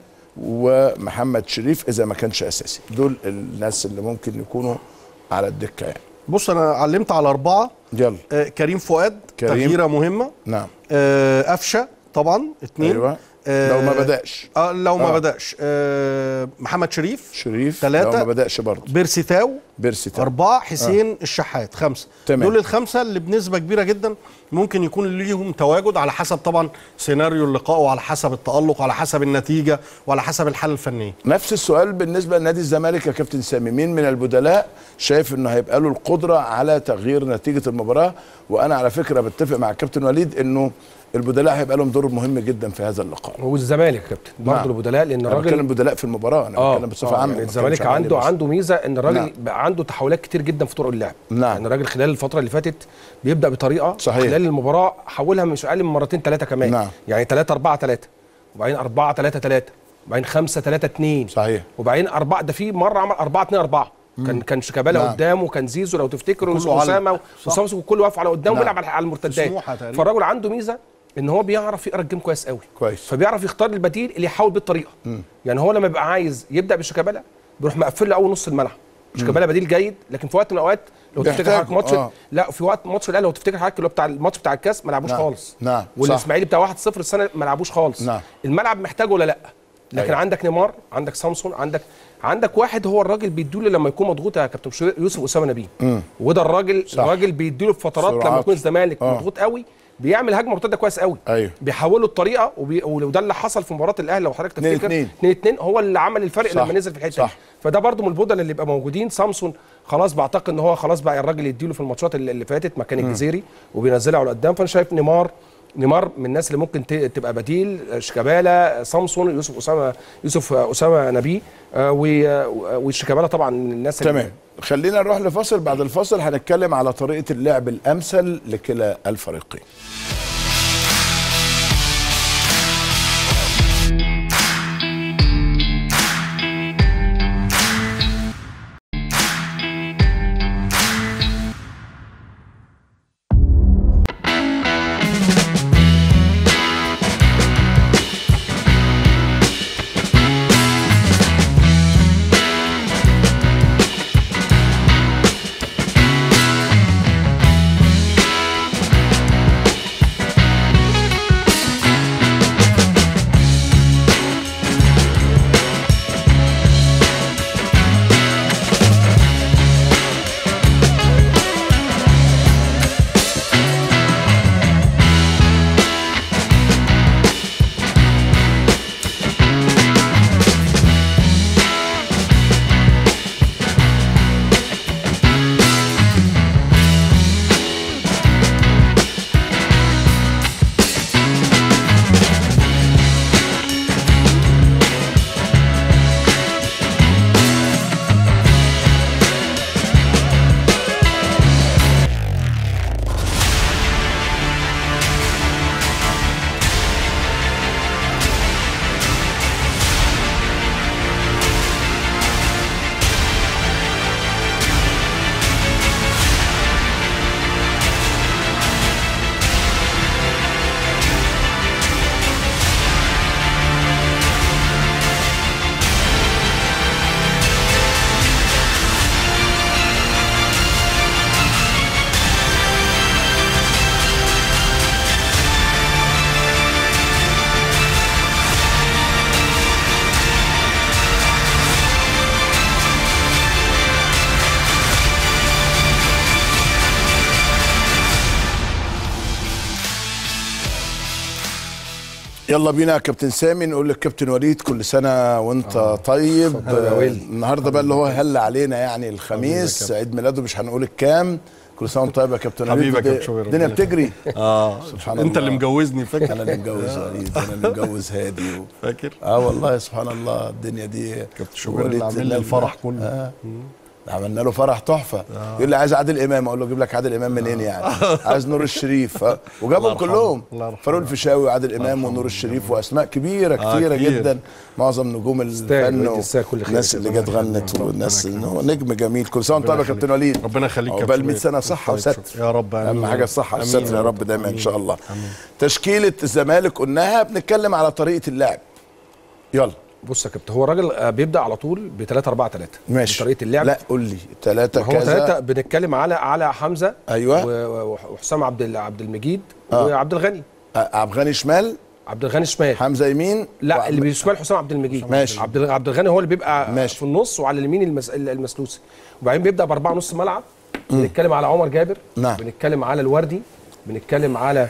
ومحمد شريف اذا ما كانش اساسي دول الناس اللي ممكن يكونوا على الدكه يعني بص انا علمت على اربعه يلا آه كريم فؤاد كريم. تغييره مهمه نعم آه قفشه طبعا اتنين ايوه آه لو ما بداش آه لو ما آه. بداش آه محمد شريف شريف تلاتة. لو ما بداش برضه بيرسي تاو بيرسي تاو. أربعة حسين الشحات خمسة تمام. دول الخمسة اللي بنسبة كبيرة جدا ممكن يكون ليهم تواجد على حسب طبعا سيناريو اللقاء وعلى حسب التألق وعلى حسب النتيجة وعلى حسب الحالة الفنية نفس السؤال بالنسبه لنادي الزمالك يا كابتن سامي مين من البدلاء شايف انه هيبقى له القدره على تغيير نتيجه المباراه وانا على فكره بتفق مع الكابتن وليد انه البدلاء هيبقى لهم دور مهم جدا في هذا اللقاء والزمالك يا كابتن برضه نعم. البدلاء لان انا الراجل بتكلم بدلاء في المباراه انا بتكلم بصفه عامه يعني ما الزمالك بتكلمش عن عنده علي بس. عنده ميزه ان الراجل نعم. بقى عنده تحولات كتير جدا في طرق اللعب نعم. يعني الراجل خلال الفتره اللي فاتت بيبدا بطريقه صحيح. خلال المباراه حولها مش اقل من مرتين ثلاثه كمان نعم. يعني 3 4 3 وبعدين 4 3 3 وبعدين 5 3 2 صحيح وبعدين 4 ده في مره عمل 4 2 4 كان كان شيكابالا نعم. قدامه وكان زيزو لو تفتكروا كله ويوسف على- اسامه صح. وسامسون والكل واقف على قدامه نعم. بيلعب على على المرتدات سموحة تقريبا. فالراجل عنده ميزه ان هو بيعرف يقرا الجيم كويس قوي كويس. فبيعرف يختار البديل اللي يحاول بالطريقه يعني هو لما بيبقى عايز يبدا بشيكابالا بيروح مقفل له اول نص الملعب شيكابالا بديل جيد لكن في وقت من الاوقات لو تفتكر بيحتاجه، حضرتك ماتش آه. لا في وقت ماتش الاهلي لو تفتكر حضرتك اللي هو بتاع الماتش بتاع الكاس ما لعبوش نعم. خالص نعم. والاسماعيلي بتاع 1-0 السنه ما لعبوش خالص نعم. الملعب محتاجه ولا لا لكن أيوة. أيوة. عندك نيمار عندك سامسون عندك عندك واحد هو الراجل بيديله لما يكون مضغوط يا كابتن شوبير يوسف اسامه نبيه وده الراجل صح. الراجل بيديله في فترات سرعات. لما يكون الزمالك آه. مضغوط قوي بيعمل هجمه مرتده كويس قوي أيوة. بيحولوا الطريقه وبي... وده اللي حصل في مباراه الاهلي لو حضرتك اتنين تفتكر اتنين. 2 2 هو اللي عمل الفرق صح. لما نزل في الحته صح. دي فده برضو من البودل اللي يبقى موجودين سامسون خلاص بعتقد ان هو خلاص بقى الراجل يديله في الماتشات اللي, اللي فاتت مكان الجزيري وبينزلها على قدام فانا شايف نيمار نيمار من الناس اللي ممكن ت- تبقى بديل شيكابالا سامسون يوسف اسامه يوسف اسامه نبيه آه، و- وشيكابالا طبعا الناس اللي- تمام خلينا نروح لفاصل بعد الفاصل هنتكلم على طريقه اللعب الامثل لكلا الفريقين يلا بينا يا كابتن سامي نقول للكابتن وليد كل سنه وانت آه. طيب اتفضل يا آه، ويلي. النهارده بقى اللي هو هل علينا يعني الخميس عيد ميلاده مش هنقول الكام كل سنه وانت طيب يا كابتن وليد حبيبي يا الد- كابتن شوبير، الدنيا ربنا بتجري اه سبحان انت الله. اللي مجوزني فاكر انا اللي مجوز وليد انا اللي مجوز هادي و... فاكر اه والله سبحان الله الدنيا دي كابتن شوبير اللي وليد عامل لي لما- الفرح كله. آه. عملنا له فرح تحفه يقول لي عايز عادل امام اقول له اجيب لك عادل امام منين يعني عايز نور الشريف ها؟ وجابهم الله يرحمه. كلهم الله يرحمه. فاروق الفيشاوي وعادل امام ونور الشريف واسماء كبيره آه، كتيره كتير. جدا معظم نجوم يستاهل، الفن وليد يستاهل كل خير. الناس اللي جت غنت والناس اللي هو نجم جميل كل سنه وانت طيب يا يخليك. كابتن وليد ربنا يخليك عقبال كابتن 100 سنه وليد. صحه الله وستر يستر. يا رب اهم آمين. حاجه الصحه آمين والستر يا يا رب. رب دايما ان آمين. شاء الله آمين. تشكيله الزمالك قلناها بنتكلم على طريقه اللعب يلا بص يا كابتن هو الراجل آه، بيبدا على طول ب 3 4 3 ماشي طريقه اللعب لا قول لي ثلاثه هو ثلاثه كذا بنتكلم على على حمزه أيوة. و- و- وحسام عبد ال- عبد المجيد آه. وعبد الغني آه، عبد الغني شمال عبد الغني شمال حمزه يمين لا وعبد- اللي بيشمال حسام عبد المجيد ماشي. عبد الغ- عبد الغني هو اللي بيبقى ماشي. في النص وعلى اليمين المس... المسلوسي وبعدين بيبدا باربعه نص ملعب بنتكلم على عمر جابر نعم. بنتكلم على الوردي بنتكلم على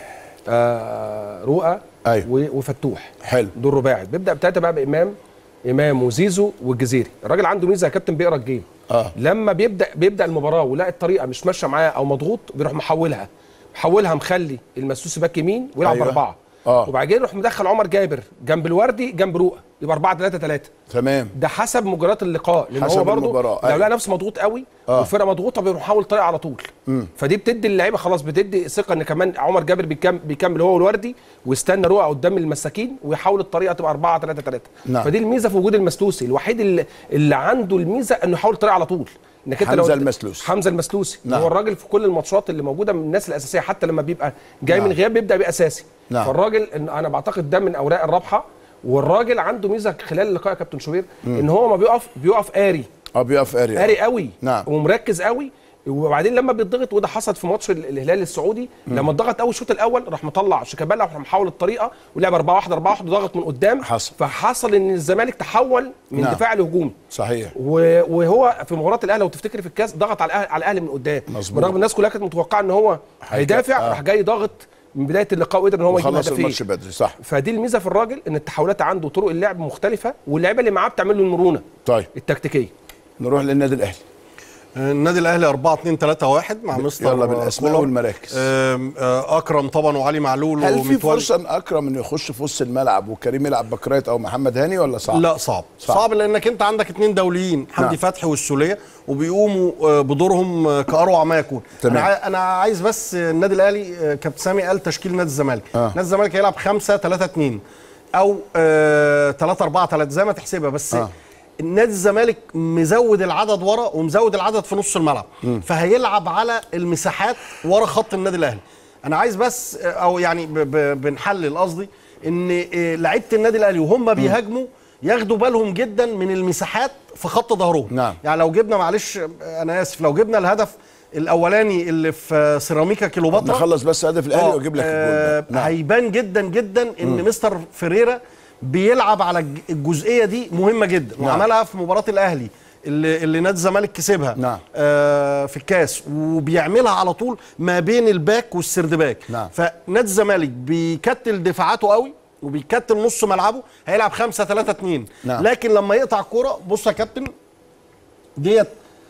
آه رؤى أيوة. و- وفتوح حلو دول رباعي بيبدا بتلاته بقى بامام امام وزيزو والجزيري الراجل عنده ميزه يا كابتن بيقرا الجيم اه لما بيبدا بيبدا المباراه ولاقي الطريقه مش ماشيه معاه او مضغوط بيروح محولها محولها مخلي المسوسي باك يمين ويلعب أيوة. أيوة. اربعه آه. وبعدين يروح مدخل عمر جابر جنب الوردي جنب رؤى يبقى 4 3 3 تمام ده حسب مجريات اللقاء لان حسب هو برضه المباراة، لو أيوة. لقى نفسه مضغوط قوي آه. والفرقه مضغوطه بيروح يحاول الطريقه على طول فدي بتدي اللعيبه خلاص بتدي ثقه ان كمان عمر جابر بيكمل, بيكمل هو والوردي ويستنى رؤى قدام المساكين ويحاول الطريقه تبقى 4 3 3 نعم. فدي الميزه في وجود المسلوسي الوحيد اللي, اللي عنده الميزه انه يحاول الطريقه على طول انك انت حمزة لو المسلوسي. حمزه المسلوسي نعم. نعم. هو الراجل في كل الماتشات اللي موجوده من الناس الاساسيه حتى لما بيبقى جاي نعم. من غياب بيبدا بيه اساسي نعم. فالراجل إن انا بعتقد ده من اوراق الرابحه والراجل عنده ميزه خلال اللقاء يا كابتن شوبير ان هو ما بيقف بيقف قاري اه بيقف قاري قاري قوي نعم. ومركز قوي وبعدين لما بيتضغط وده حصل في ماتش ال- الهلال السعودي لما اتضغط قوي الشوط الاول راح مطلع شيكابالا وراح محاول الطريقه ولعب 4 1 4 1 وضغط من قدام حصل. فحصل ان الزمالك تحول من نعم. دفاع لهجوم صحيح و- وهو في مباراه الاهلي لو تفتكر في الكاس ضغط على الاهلي على الاهلي من قدام مظبوط. برغم الناس كلها كانت متوقعه ان هو هيدافع آه. راح جاي ضاغط من بدايه اللقاء وقدر ان هو يجيب خلص هدفين الماتش بدري صح فدي الميزه في الراجل ان التحولات عنده طرق اللعب مختلفه واللعيبه اللي معاه بتعمل له المرونه طيب التكتيكيه نروح للنادي الاهلي النادي الاهلي 4 2 3 1 مع مستر يلا بالاسماء كولر. والمراكز آم، آه، اكرم طبعا وعلي معلول هل في ومتولي. فرصه ان اكرم انه يخش في وسط الملعب وكريم يلعب باكرايت او محمد هاني ولا صعب؟ لا صعب. صعب. صعب صعب لانك انت عندك اثنين دوليين حمدي نعم. فتحي والسوليه وبيقوموا آه، بدورهم آه، كاروع ما يكون تمام. انا عاي- انا عايز بس آه، النادي الاهلي آه، كابتن سامي قال تشكيل نادي الزمالك آه. نادي الزمالك هيلعب 5 3 2 او 3 4 3 زي ما تحسبها بس آه. النادي الزمالك مزود العدد ورا ومزود العدد في نص الملعب فهيلعب على المساحات ورا خط النادي الاهلي انا عايز بس آه، او يعني ب- ب- بنحلل قصدي ان آه، لعيبه النادي الاهلي وهم بيهاجموا ياخدوا بالهم جدا من المساحات في خط ظهرهم نعم. يعني لو جبنا معلش آه، انا اسف لو جبنا الهدف الاولاني اللي في آه، سيراميكا كيلوباترا نخلص بس هدف الاهلي آه، واجيب لك آه، الجول ده. نعم. هيبان جدا جدا ان مستر فيريرا بيلعب على الج- الجزئيه دي مهمه جدا نعم. وعملها في مباراه الاهلي اللي, اللي نادي الزمالك كسبها نعم. آه في الكاس وبيعملها على طول ما بين الباك والسردباك نعم. فنادي الزمالك بيكتل دفاعاته قوي وبيكتل نص ملعبه هيلعب 5 3 2 نعم. لكن لما يقطع الكوره بص يا كابتن ديت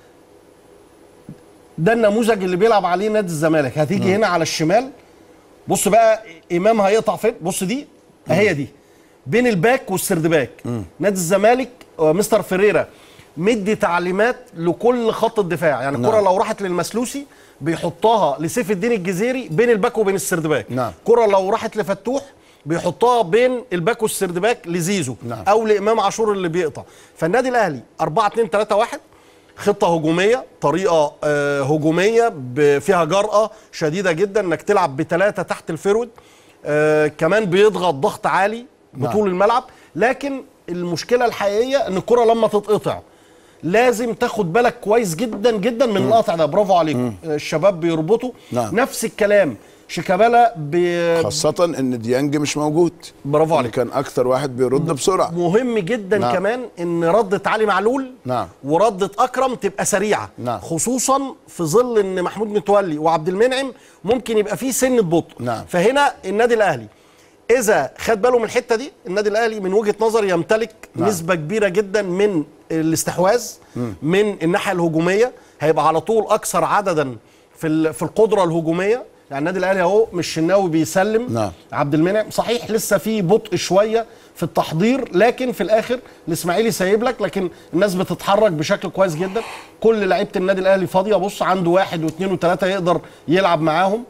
ده النموذج اللي بيلعب عليه نادي الزمالك هتيجي هنا على الشمال بص بقى امام هيقطع فين بص دي اهي دي بين الباك والسردباك نادي الزمالك آه، مستر فيريرا مدي تعليمات لكل خط الدفاع يعني الكره نعم. لو راحت للمسلوسي بيحطها لسيف الدين الجزيري بين الباك وبين السردباك نعم. كره لو راحت لفتوح بيحطها بين الباك والسردباك لزيزو نعم. او لامام عاشور اللي بيقطع فالنادي الاهلي 4 2 3 1 خطه هجوميه طريقه آه هجوميه ب- فيها جرأه شديده جدا انك تلعب بثلاثه تحت الفرود آه كمان بيضغط ضغط عالي بطول الملعب لكن المشكله الحقيقيه ان الكره لما تتقطع لازم تاخد بالك كويس جدا جدا من القطع ده برافو عليكم الشباب بيربطوا نعم. نفس الكلام شيكابالا بي... خاصة ان ديانج مش موجود برافو اللي عليك كان اكتر واحد بيرد بسرعة مهم جدا نعم. نعم. كمان ان ردة علي معلول نعم. وردة اكرم تبقى سريعة نعم. خصوصا في ظل ان محمود متولي وعبد المنعم ممكن يبقى فيه سنة بطء نعم. فهنا النادي الاهلي اذا خد باله من الحته دي النادي الاهلي من وجهه نظري يمتلك نعم. نعم. نسبه كبيره جدا من الاستحواذ من الناحيه الهجوميه هيبقى على طول اكثر عددا في ال- في القدره الهجوميه يعني النادي الاهلي اهو مش شناوي بيسلم نعم. عبد المنعم صحيح لسه في بطء شويه في التحضير لكن في الاخر الاسماعيلي سايب لك لكن الناس بتتحرك بشكل كويس جدا كل لعيبه النادي الاهلي فاضيه بص عنده واحد واثنين وثلاثه يقدر يلعب معاهم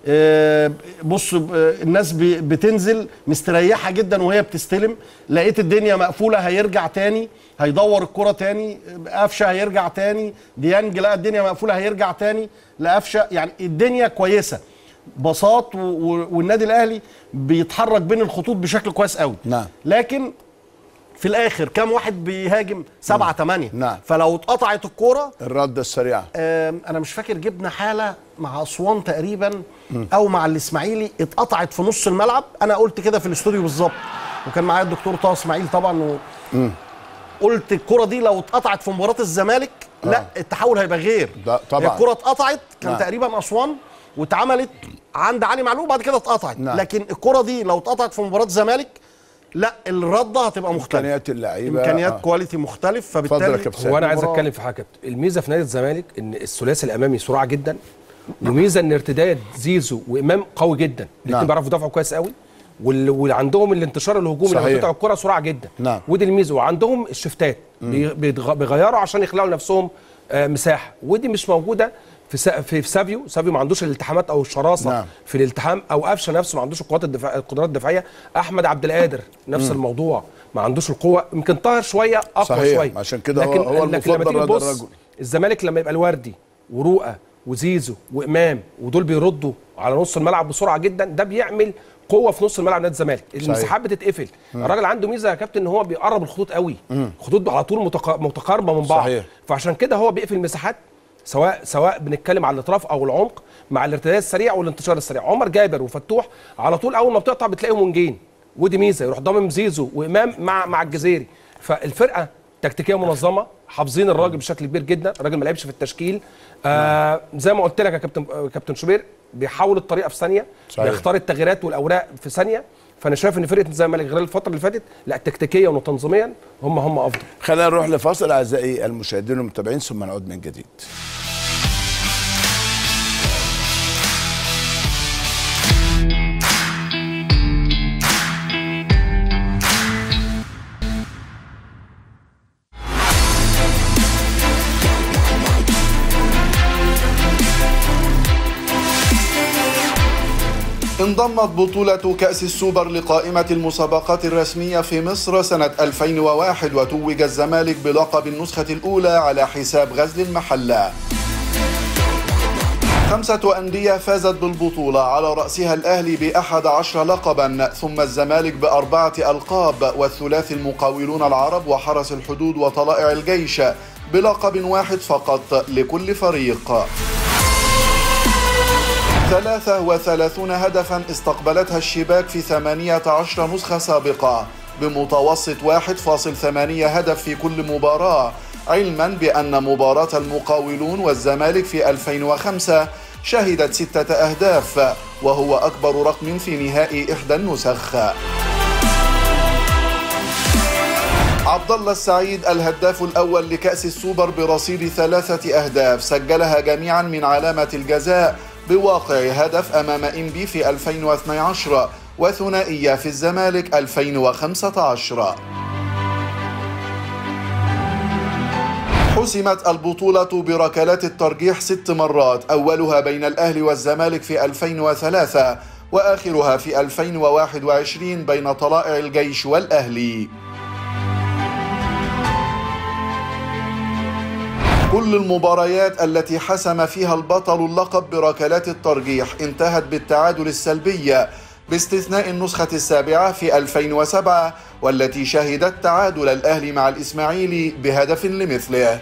آه بص آه الناس ب- بتنزل مستريحه جدا وهي بتستلم لقيت الدنيا مقفوله هيرجع تاني هيدور الكرة تاني قفشه هيرجع تاني ديانج لقى الدنيا مقفوله هيرجع تاني لقفشه يعني الدنيا كويسه بساط و- و- والنادي الاهلي بيتحرك بين الخطوط بشكل كويس قوي نعم. لكن في الاخر كام واحد بيهاجم سبعة تمانية نعم. فلو اتقطعت الكوره الرده السريعه آم، انا مش فاكر جبنا حاله مع اسوان تقريبا او مع الاسماعيلي اتقطعت في نص الملعب انا قلت كده في الاستوديو بالظبط وكان معايا الدكتور طه اسماعيل طبعا و... قلت الكره دي لو اتقطعت في مباراه الزمالك لا التحول هيبقى غير ده طبعا. الكره اتقطعت كان نعم. تقريبا اسوان واتعملت عند علي معلول بعد كده اتقطعت نعم. لكن الكره دي لو اتقطعت في مباراه الزمالك لا الرده هتبقى مختلفه امكانيات اللعيبه امكانيات آه. كواليتي مختلف فبالتالي اتفضل يا كابتن هو انا عايز المباراة- اتكلم في حاجه كابتن. الميزه في نادي الزمالك ان الثلاثي الامامي سرعه جدا وميزه ان ارتداد زيزو وامام قوي جدا الاثنين نعم. بيعرفوا يدافعوا كويس قوي وال- وعندهم الانتشار الهجومي صحيح. لما تقطع الكره سرعه جدا نعم. ودي الميزه وعندهم الشفتات بي- بيتغ- بيغيروا عشان يخلقوا لنفسهم آه، مساحه ودي مش موجوده في سا- في في سافيو سافيو ما عندوش الالتحامات او الشراسه نعم. في الالتحام او قفشه نفسه ما عندوش القوات الدفاع القدرات الدفاعيه احمد عبد القادر نفس الموضوع ما عندوش القوه يمكن طاهر شويه اقوى صحيح. شويه عشان كده هو- هو لكن لما المفضل تيجي لدى تبص الرجل. الزمالك لما يبقى الوردي ورؤى وزيزو وامام ودول بيردوا على نص الملعب بسرعه جدا ده بيعمل قوه في نص الملعب نادي الزمالك المساحات بتتقفل الراجل عنده ميزه يا كابتن ان هو بيقرب الخطوط قوي الخطوط على طول متق- متقاربه من بعض صحيح. فعشان كده هو بيقفل مساحات سواء سواء بنتكلم على الاطراف او العمق مع الارتداد السريع والانتشار السريع عمر جابر وفتوح على طول اول ما بتقطع بتلاقيهم ونجين ودي ميزه يروح ضامم زيزو وامام مع مع الجزيري فالفرقه تكتيكيه منظمه حافظين الراجل بشكل كبير جدا الراجل ما لعبش في التشكيل آه زي ما قلت لك يا كابتن آه، كابتن شوبير بيحول الطريقه في ثانيه صحيح. بيختار التغييرات والاوراق في ثانيه فانا شايف ان فرقه الزمالك غير الفتره اللي فاتت لا تكتيكيا وتنظيميا هم هم افضل خلينا نروح لفاصل اعزائي المشاهدين والمتابعين ثم نعود من جديد انضمت بطولة كأس السوبر لقائمة المسابقات الرسمية في مصر سنة 2001 وتوج الزمالك بلقب النسخة الأولى على حساب غزل المحلة خمسة أندية فازت بالبطولة على رأسها الأهلي بأحد عشر لقبا ثم الزمالك بأربعة ألقاب والثلاثي المقاولون العرب وحرس الحدود وطلائع الجيش بلقب واحد فقط لكل فريق ثلاثة وثلاثون هدفا استقبلتها الشباك في ثمانية عشر نسخة سابقة بمتوسط 1.8 هدف في كل مباراة علما بأن مباراة المقاولون والزمالك في 2005 شهدت ستة أهداف وهو أكبر رقم في نهائي إحدى النسخ عبد الله السعيد الهداف الأول لكأس السوبر برصيد ثلاثة أهداف سجلها جميعا من علامة الجزاء بواقع هدف أمام إنبي في 2012 وثنائية في الزمالك 2015 حسمت البطولة بركلات الترجيح ست مرات أولها بين الأهلي والزمالك في 2003 وآخرها في 2021 بين طلائع الجيش والأهلي كل المباريات التي حسم فيها البطل اللقب بركلات الترجيح انتهت بالتعادل السلبي باستثناء النسخة السابعة في 2007 والتي شهدت تعادل الأهلي مع الإسماعيلي بهدف لمثله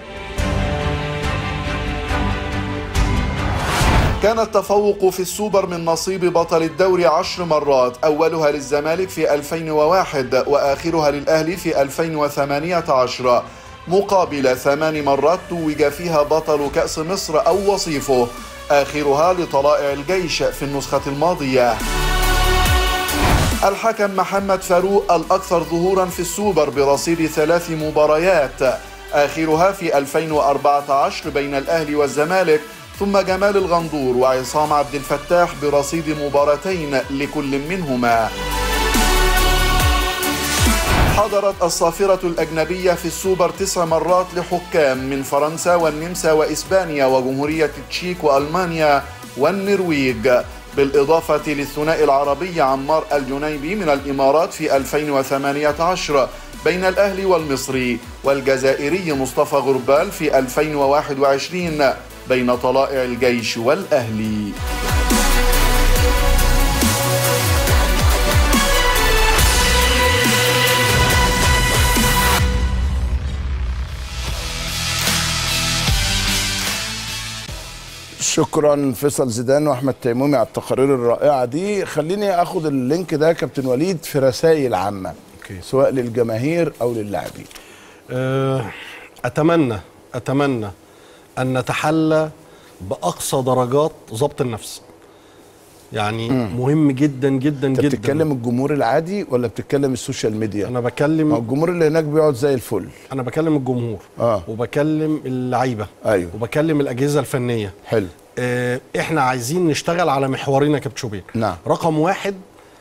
كان التفوق في السوبر من نصيب بطل الدوري عشر مرات أولها للزمالك في 2001 وآخرها للأهلي في 2018 مقابل ثمان مرات توج فيها بطل كأس مصر أو وصيفه آخرها لطلائع الجيش في النسخة الماضية الحكم محمد فاروق الأكثر ظهورا في السوبر برصيد ثلاث مباريات آخرها في 2014 بين الأهلي والزمالك ثم جمال الغندور وعصام عبد الفتاح برصيد مباراتين لكل منهما حضرت الصافرة الأجنبية في السوبر تسع مرات لحكام من فرنسا والنمسا وإسبانيا وجمهورية التشيك وألمانيا والنرويج بالإضافة للثنائي العربي عمار الجنيبي من الإمارات في 2018 بين الأهلي والمصري والجزائري مصطفى غربال في 2021 بين طلائع الجيش والأهلي شكرا فيصل زيدان واحمد تيمومي على التقارير الرائعه دي خليني اخد اللينك ده كابتن وليد في رسائل عامه أوكي. سواء للجماهير او للاعبين آه، اتمنى اتمنى ان نتحلى باقصى درجات ضبط النفس يعني مهم جدا جدا انت جدا بتتكلم الجمهور العادي ولا بتتكلم السوشيال ميديا انا ما هو بكلم الجمهور اللي هناك بيقعد زي الفل انا بكلم الجمهور اه وبكلم اللعيبه ايوه وبكلم الاجهزه الفنيه حلو آه، احنا عايزين نشتغل على محورين يا كابتن شوبير نعم. رقم واحد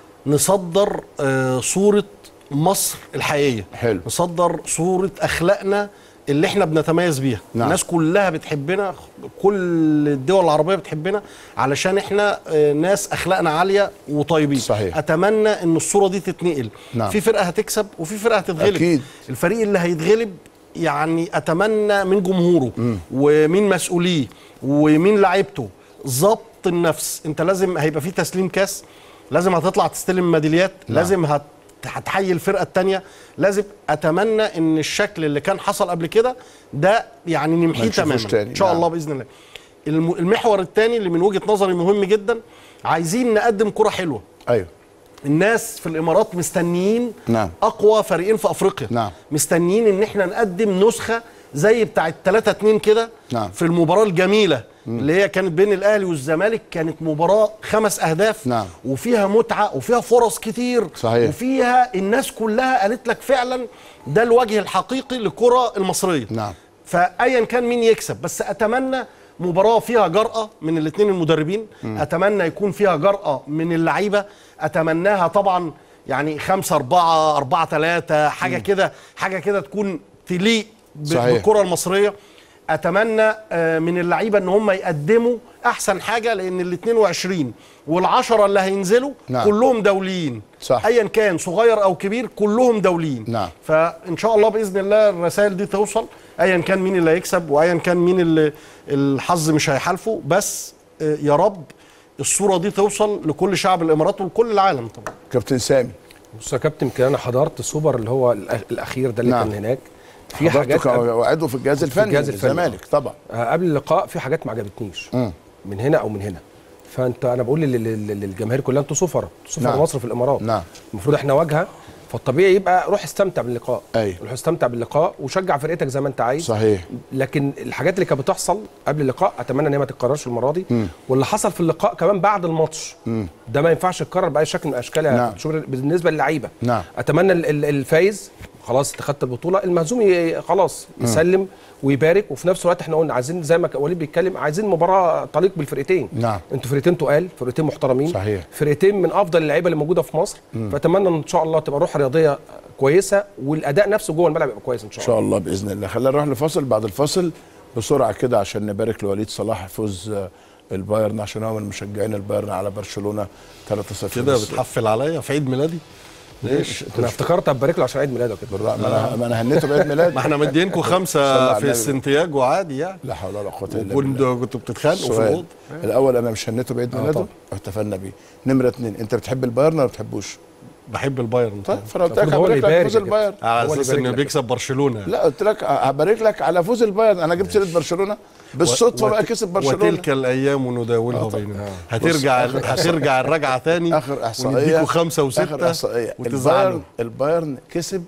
نصدر آه، صوره مصر الحقيقيه حلو. نصدر صوره اخلاقنا اللي احنا بنتميز بيها نعم. الناس كلها بتحبنا كل الدول العربيه بتحبنا علشان احنا آه، ناس اخلاقنا عاليه وطيبين صحيح. اتمنى ان الصوره دي تتنقل نعم. في فرقه هتكسب وفي فرقه هتتغلب أكيد. الفريق اللي هيتغلب يعني اتمنى من جمهوره ومن مسؤوليه ومن لعيبته ضبط النفس انت لازم هيبقى في تسليم كاس لازم هتطلع تستلم ميداليات نعم. لازم هت هتحيي الفرقه الثانيه لازم اتمنى ان الشكل اللي كان حصل قبل كده ده يعني ما نمحيه نشوفوش تماما تاني. ان شاء نعم. الله باذن الله الم- المحور الثاني اللي من وجهه نظري مهم جدا عايزين نقدم كره حلوه ايوه الناس في الامارات مستنيين نعم. اقوى فريقين في افريقيا نعم. مستنيين ان احنا نقدم نسخه زي بتاعه 3 2 كده نعم. في المباراه الجميله اللي هي كانت بين الاهلي والزمالك كانت مباراه خمس اهداف نعم. وفيها متعه وفيها فرص كتير صحيح. وفيها الناس كلها قالت لك فعلا ده الوجه الحقيقي للكره المصريه نعم. فايا كان مين يكسب بس اتمنى مباراه فيها جرأه من الاثنين المدربين اتمنى يكون فيها جرأه من اللعيبه اتمناها طبعا يعني خمسة أربعة أربعة ثلاثة حاجة كده حاجة كده تكون تليق ب- صحيح. بالكرة المصرية اتمنى آه، من اللعيبه ان هم يقدموا احسن حاجه لان ال 22 والعشرة اللي هينزلوا نعم. كلهم دوليين صح. ايا كان صغير او كبير كلهم دوليين نعم. فان شاء الله باذن الله الرسائل دي توصل ايا كان مين اللي هيكسب وايا كان مين اللي الحظ مش هيحالفه بس آه، يا رب الصوره دي توصل لكل شعب الامارات ولكل العالم طبعا كابتن سامي بص يا كابتن يمكن انا حضرت السوبر اللي هو الأخ- الاخير ده اللي نعم. كان هناك في حاجات حضرتك قبل- وعدوا في الجهاز الفني الجهاز الفني. الزمالك طبعا آه، قبل اللقاء في حاجات ما عجبتنيش مم. من هنا او من هنا فانت انا بقول لل- لل- للجماهير كلها انتوا سفراء سفراء نعم. مصر في الامارات نعم. المفروض احنا واجهه فالطبيعي يبقى روح استمتع باللقاء أيوة. روح استمتع باللقاء وشجع فرقتك زي ما انت عايز صحيح لكن الحاجات اللي كانت بتحصل قبل اللقاء اتمنى ان هي ما تتكررش المره دي واللي حصل في اللقاء كمان بعد الماتش ده ما ينفعش يتكرر باي شكل من الاشكال يا نعم. شكراً بالنسبه للعيبه نعم. اتمنى ال- ال- الفايز خلاص انت خدت البطوله المهزوم ي- خلاص يسلم ويبارك وفي نفس الوقت احنا قلنا عايزين زي ما ك- وليد بيتكلم عايزين مباراه تليق بالفرقتين نعم. انتوا فرقتين تقال فرقتين محترمين صحيح. فرقتين من افضل اللعيبه اللي موجوده في مصر فاتمنى ان شاء الله تبقى روح رياضيه كويسه والاداء نفسه جوه الملعب يبقى كويس ان ان شاء الله شاء الله باذن الله خلينا نروح لفاصل بعد الفاصل بسرعه كده عشان نبارك لوليد صلاح فوز آه، البايرن عشان هو من مشجعين البايرن على برشلونه 3-0 كده بس. بتحفل عليا في عيد ميلادي ليش انا افتكرت ابارك له عشان عيد ميلاده كده بالرغم ما انا ما انا هنيته بعيد ميلاد ما احنا مدينكم صلى على خمسه في النبي. السنتياجو عادي يعني لا حول ولا قوه الا بالله وكنتوا كنتوا بتتخانقوا في سؤال الاوضه الاول انا مش هنيته بعيد ميلاده طبعا. احتفلنا بيه نمره اثنين انت بتحب البايرن ولا ما بتحبوش؟ بحب البايرن طيب فانا قلت لك المفروض هو اللي هبارك لك يبارك فوز يا كابتن. البايرن على هو اللي اساس يبارك انه لك. بيكسب برشلونه لا قلت لك هبارك لك على فوز البايرن انا جبت سيره برشلونه بالصدفه وت- بقى كسب برشلونه وتلك الايام نداولها آه طبعا. بيننا بص، هترجع آخر هترجع الرجعه تاني اخر احصائيه ونديكوا خمسه اخر وسته احصائيه وتزعلوا البايرن البايرن كسب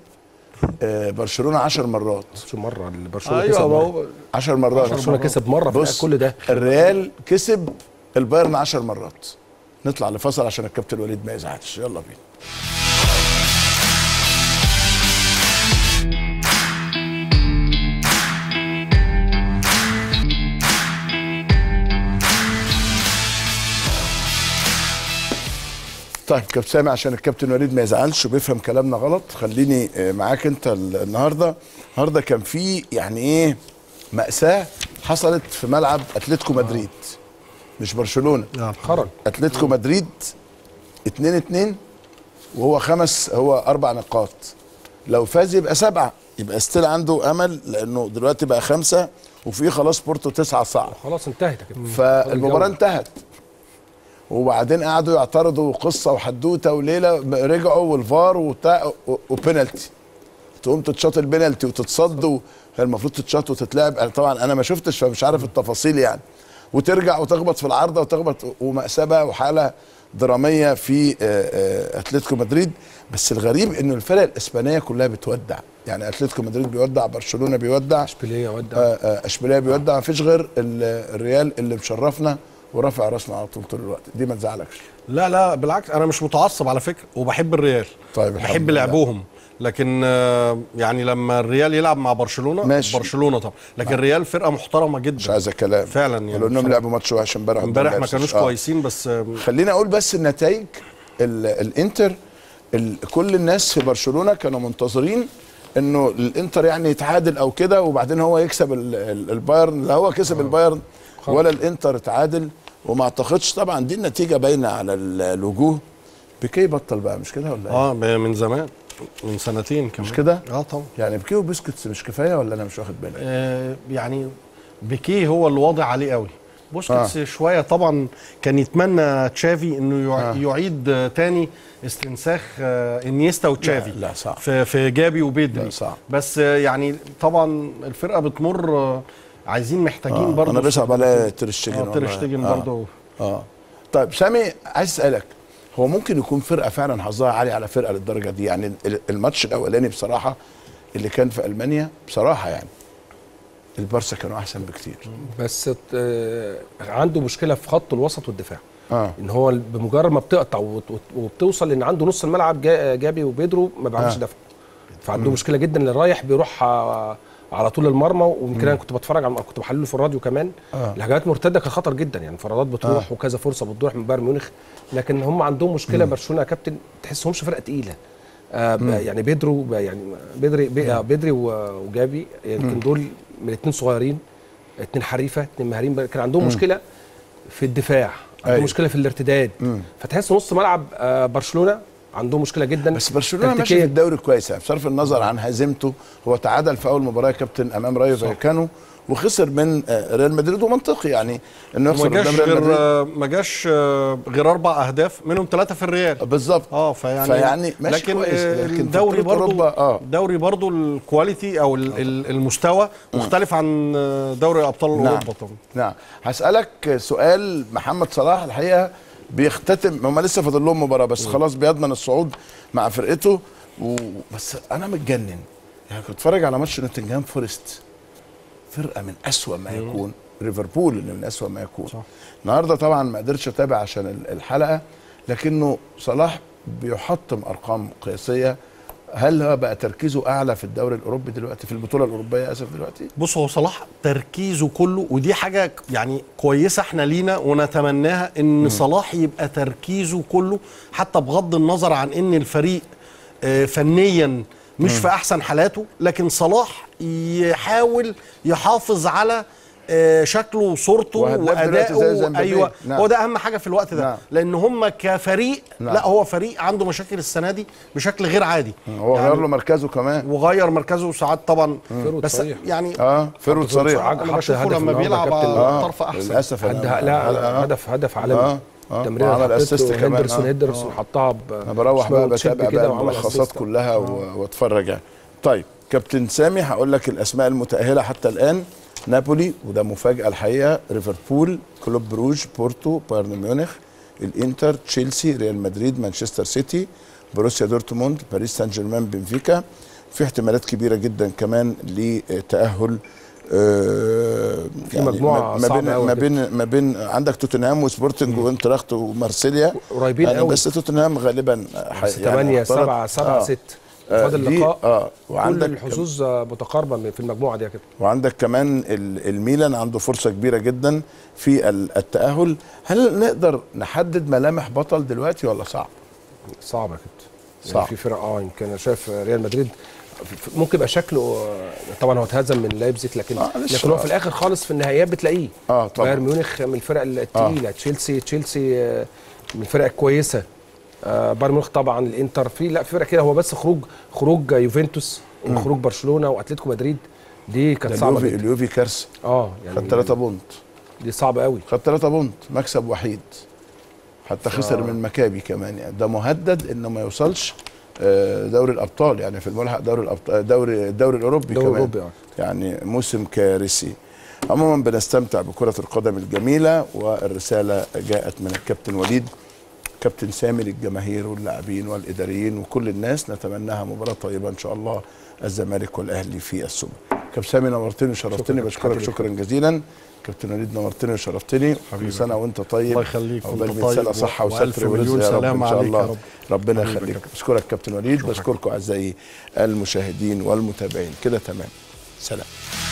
آه، برشلونه 10 مرات شو مره برشلونه ايوه كسب ما مرة. هو 10 مرات برشلونه كسب مره في بص كل ده الريال كسب البايرن 10 مرات نطلع لفصل عشان الكابتن وليد ما يزعلش يلا بينا طيب كابتن سامي عشان الكابتن وليد ما يزعلش وبيفهم كلامنا غلط خليني آه، معاك انت ال- النهارده النهارده كان في يعني ايه مأساة حصلت في ملعب اتلتيكو مدريد مش برشلونة خرج اتلتيكو مدريد 2 2 وهو خمس هو اربع نقاط لو فاز يبقى سبعه يبقى ستيل عنده امل لانه دلوقتي بقى خمسه وفي خلاص بورتو تسعه صعب خلاص انتهت كده فالمباراه انتهت وبعدين قعدوا يعترضوا قصه وحدوته وليله رجعوا والفار وبتاع و- وبينالتي تقوم تتشاط البينالتي وتتصد و- هي المفروض تتشاط وتتلعب أنا طبعا انا ما شفتش فمش عارف التفاصيل يعني وترجع وتخبط في العارضه وتخبط ومأساة بقى وحاله دراميه في آه، آه، اتلتيكو مدريد بس الغريب انه الفرق الاسبانيه كلها بتودع يعني اتلتيكو مدريد بيودع برشلونه بيودع اشبيليه ودع آه، آه، اشبيليه بيودع مفيش غير ال- الريال اللي مشرفنا ورافع راسنا على طول طول الوقت دي ما تزعلكش لا لا بالعكس انا مش متعصب على فكره وبحب الريال طيب الحمد بحب لله. لعبهم لكن آه، يعني لما الريال يلعب مع برشلونه ماشي. برشلونه طبعا لكن الريال فرقه محترمه جدا مش عايز كلام فعلا يعني ولو انهم بصراحة. لعبوا ماتش وحش امبارح قدام امبارح ما لابسوس. كانوش آه. كويسين بس آه، خليني اقول بس النتائج ال- الانتر ال- كل الناس في برشلونه كانوا منتظرين انه الانتر يعني يتعادل او كده وبعدين هو يكسب ال- ال- البايرن لا هو كسب البايرن ولا الانتر اتعادل وما اعتقدش طبعا دي النتيجه باينه على ال- الوجوه بيكي بطل بقى مش كده ولا ايه؟ اه من زمان من سنتين كمان مش كده؟ اه طبعا يعني بيكي وبسكوتس مش كفايه ولا انا مش واخد بالي؟ آه يعني بيكيه هو اللي واضع عليه قوي بوسكيتس آه. شويه طبعا كان يتمنى تشافي انه يع- آه. يعيد آه تاني استنساخ آه انيستا وتشافي لا، لا، صعب. في في جابي وبيدري لا، صعب. بس آه يعني طبعا الفرقه بتمر آه عايزين محتاجين آه. برضه انا بيصعب عليا ترشتجن اه ترشتجن آه. برضه اه طيب سامي عايز اسالك هو ممكن يكون فرقه فعلا حظها عالي على فرقه للدرجه دي يعني ال- الماتش الاولاني بصراحه اللي كان في المانيا بصراحه يعني البارسا كانوا احسن بكتير بس آه، عنده مشكله في خط الوسط والدفاع اه ان هو بمجرد ما بتقطع وت- وت- وبتوصل ان عنده نص الملعب جا- جابي وبيدرو ما بيعرفش آه. يدافع فعنده مشكله جدا اللي رايح بيروح آه، على طول المرمى ويمكن انا كنت بتفرج على كنت بحلله في الراديو كمان آه. الهجمات المرتده كان خطر جدا يعني انفرادات بتروح آه. وكذا فرصه بتروح من بايرن ميونخ لكن هم عندهم مشكله برشلونه يا كابتن تحسهمش فرقه تقيله آه ب- يعني بيدرو ب- يعني بدري بي- آه، بدري و- وجابي يمكن دول من اتنين صغيرين اتنين حريفه اتنين مهارين كان عندهم مشكله في الدفاع عندهم أيوة. مشكله في الارتداد فتحس نص ملعب آه برشلونه عندهم مشكله جدا بس برشلونه ماشي في تكتيكياً. الدوري كويس يعني بصرف النظر عن هزيمته هو تعادل في اول مباراه يا كابتن امام رايو فايكانو وخسر من آه، ريال مدريد ومنطقي يعني انه وما يخسر جاش قدام ريال غير مدريد آه، ما جاش آه، غير اربع اهداف منهم ثلاثه في الريال بالظبط اه فيعني فيعني ماشي لكن كويس، آه، لكن في الدوري بطولة برضو أوروبا، آه. الدوري برضو الكواليتي او ال- ال- المستوى مختلف عن آه، دوري ابطال نعم. اوروبا طبعا نعم هسألك سؤال محمد صلاح الحقيقة بيختتم هم لسه فاضل لهم مباراة بس خلاص بيضمن الصعود مع فرقته و... بس أنا متجنن يعني كنت بتفرج على ماتش نوتنجهام فورست فرقة من أسوأ ما يكون ليفربول اللي من أسوأ ما يكون صح. النهارده طبعا ما قدرتش اتابع عشان ال- الحلقة لكنه صلاح بيحطم أرقام قياسية هل هو بقى تركيزه أعلى في الدوري الأوروبي دلوقتي في البطولة الأوروبية آسف دلوقتي؟ بص هو صلاح تركيزه كله ودي حاجه ك- يعني كويسه احنا لينا ونتمناها ان صلاح يبقى تركيزه كله حتى بغض النظر عن ان الفريق آه، فنيا مش في احسن حالاته لكن صلاح يحاول يحافظ على آه، شكله وصورته وهداف دلوقتي زي وادائه زمبابي. ايوه نعم. هو ده اهم حاجه في الوقت ده نعم. لان هم كفريق نعم. لا هو فريق عنده مشاكل السنه دي بشكل غير عادي هو غير له مركزه كمان وغير مركزه ساعات طبعا فرود بس صريح. يعني اه فرود صريح حط انا بشوفه هدف لما النهارده بيلعب كابتن. على آه، طرف احسن للاسف حد أنا- لا آه. هدف هدف عالمي آه، آه. تمريره وعمل حطيته assist كمان، هندرسون آه. هندرسون حطها ب انا بروح شمال بقى وتشيب بتابع كده بقى وعمل الملخصات assist. كلها و- واتفرج يعني طيب كابتن سامي هقول لك الاسماء المتاهله حتى الان نابولي وده مفاجاه الحقيقه ليفربول كلوب بروج بورتو بايرن ميونخ الانتر تشيلسي ريال مدريد مانشستر سيتي بروسيا دورتموند باريس سان جيرمان بنفيكا في احتمالات كبيره جدا كمان لتاهل آه، في مجموعة ما- ما صعبة بين أوي ما كده. بين ما بين عندك توتنهام وسبورتنج وانتراخت ومارسيليا قريبين أنا قوي. بس توتنهام غالبا بس 8 اختلط. 7 7 آه. 6 آه، فاضل دي- لقاء اه كل وعندك الحظوظ آه، متقاربه من- في المجموعه دي يا كابتن وعندك كمان ال- الميلان عنده فرصه كبيره جدا في ال- التاهل هل نقدر نحدد ملامح بطل دلوقتي ولا صعب صعب يا كابتن صعب. يعني في فرق اه يمكن انا شايف ريال مدريد ف- ممكن يبقى شكله آه، طبعا هو اتهزم من لايبزيج لكن آه، لسه. لكن هو في الاخر خالص في النهائيات بتلاقيه اه طبعا بايرن ميونخ من الفرق الثقيله تشيلسي تشيلسي آه، من الفرق الكويسه آه، بايرن ميونخ طبعا الانتر في لا في فرق كده هو بس خروج خروج يوفنتوس وخروج برشلونه واتلتيكو مدريد دي كانت ده صعبه اليوفي جدا اليوفي كارثه اه يعني خد 3 بونت دي صعبه قوي خد 3 بونت مكسب وحيد حتى خسر من مكابي كمان يعني ده مهدد انه ما يوصلش آه، دوري الابطال يعني في الملحق دوري الابطال دوري الدوري الاوروبي دوري كمان أوروبي، آه. يعني موسم كارثي عموما بنستمتع بكرة القدم الجميلة والرسالة جاءت من الكابتن وليد كابتن سامي للجماهير واللاعبين والإداريين وكل الناس نتمناها مباراة طيبة إن شاء الله الزمالك والأهلي في السوبر كابتن سامي نورتني وشرفتني شكراً. بشكرك حبيبي. شكرا جزيلا كابتن وليد نورتني وشرفتني كل سنة وأنت طيب الله يخليك، عقبال وأنت 100 سنة طيب، صحة وألف وستر مليون ورزق يا رب سلام إن شاء عليك يا الله رب. ربنا حبيبي يا يخليك كابتن. بشكرك كابتن وليد بشكركم أعزائي المشاهدين والمتابعين كده تمام سلام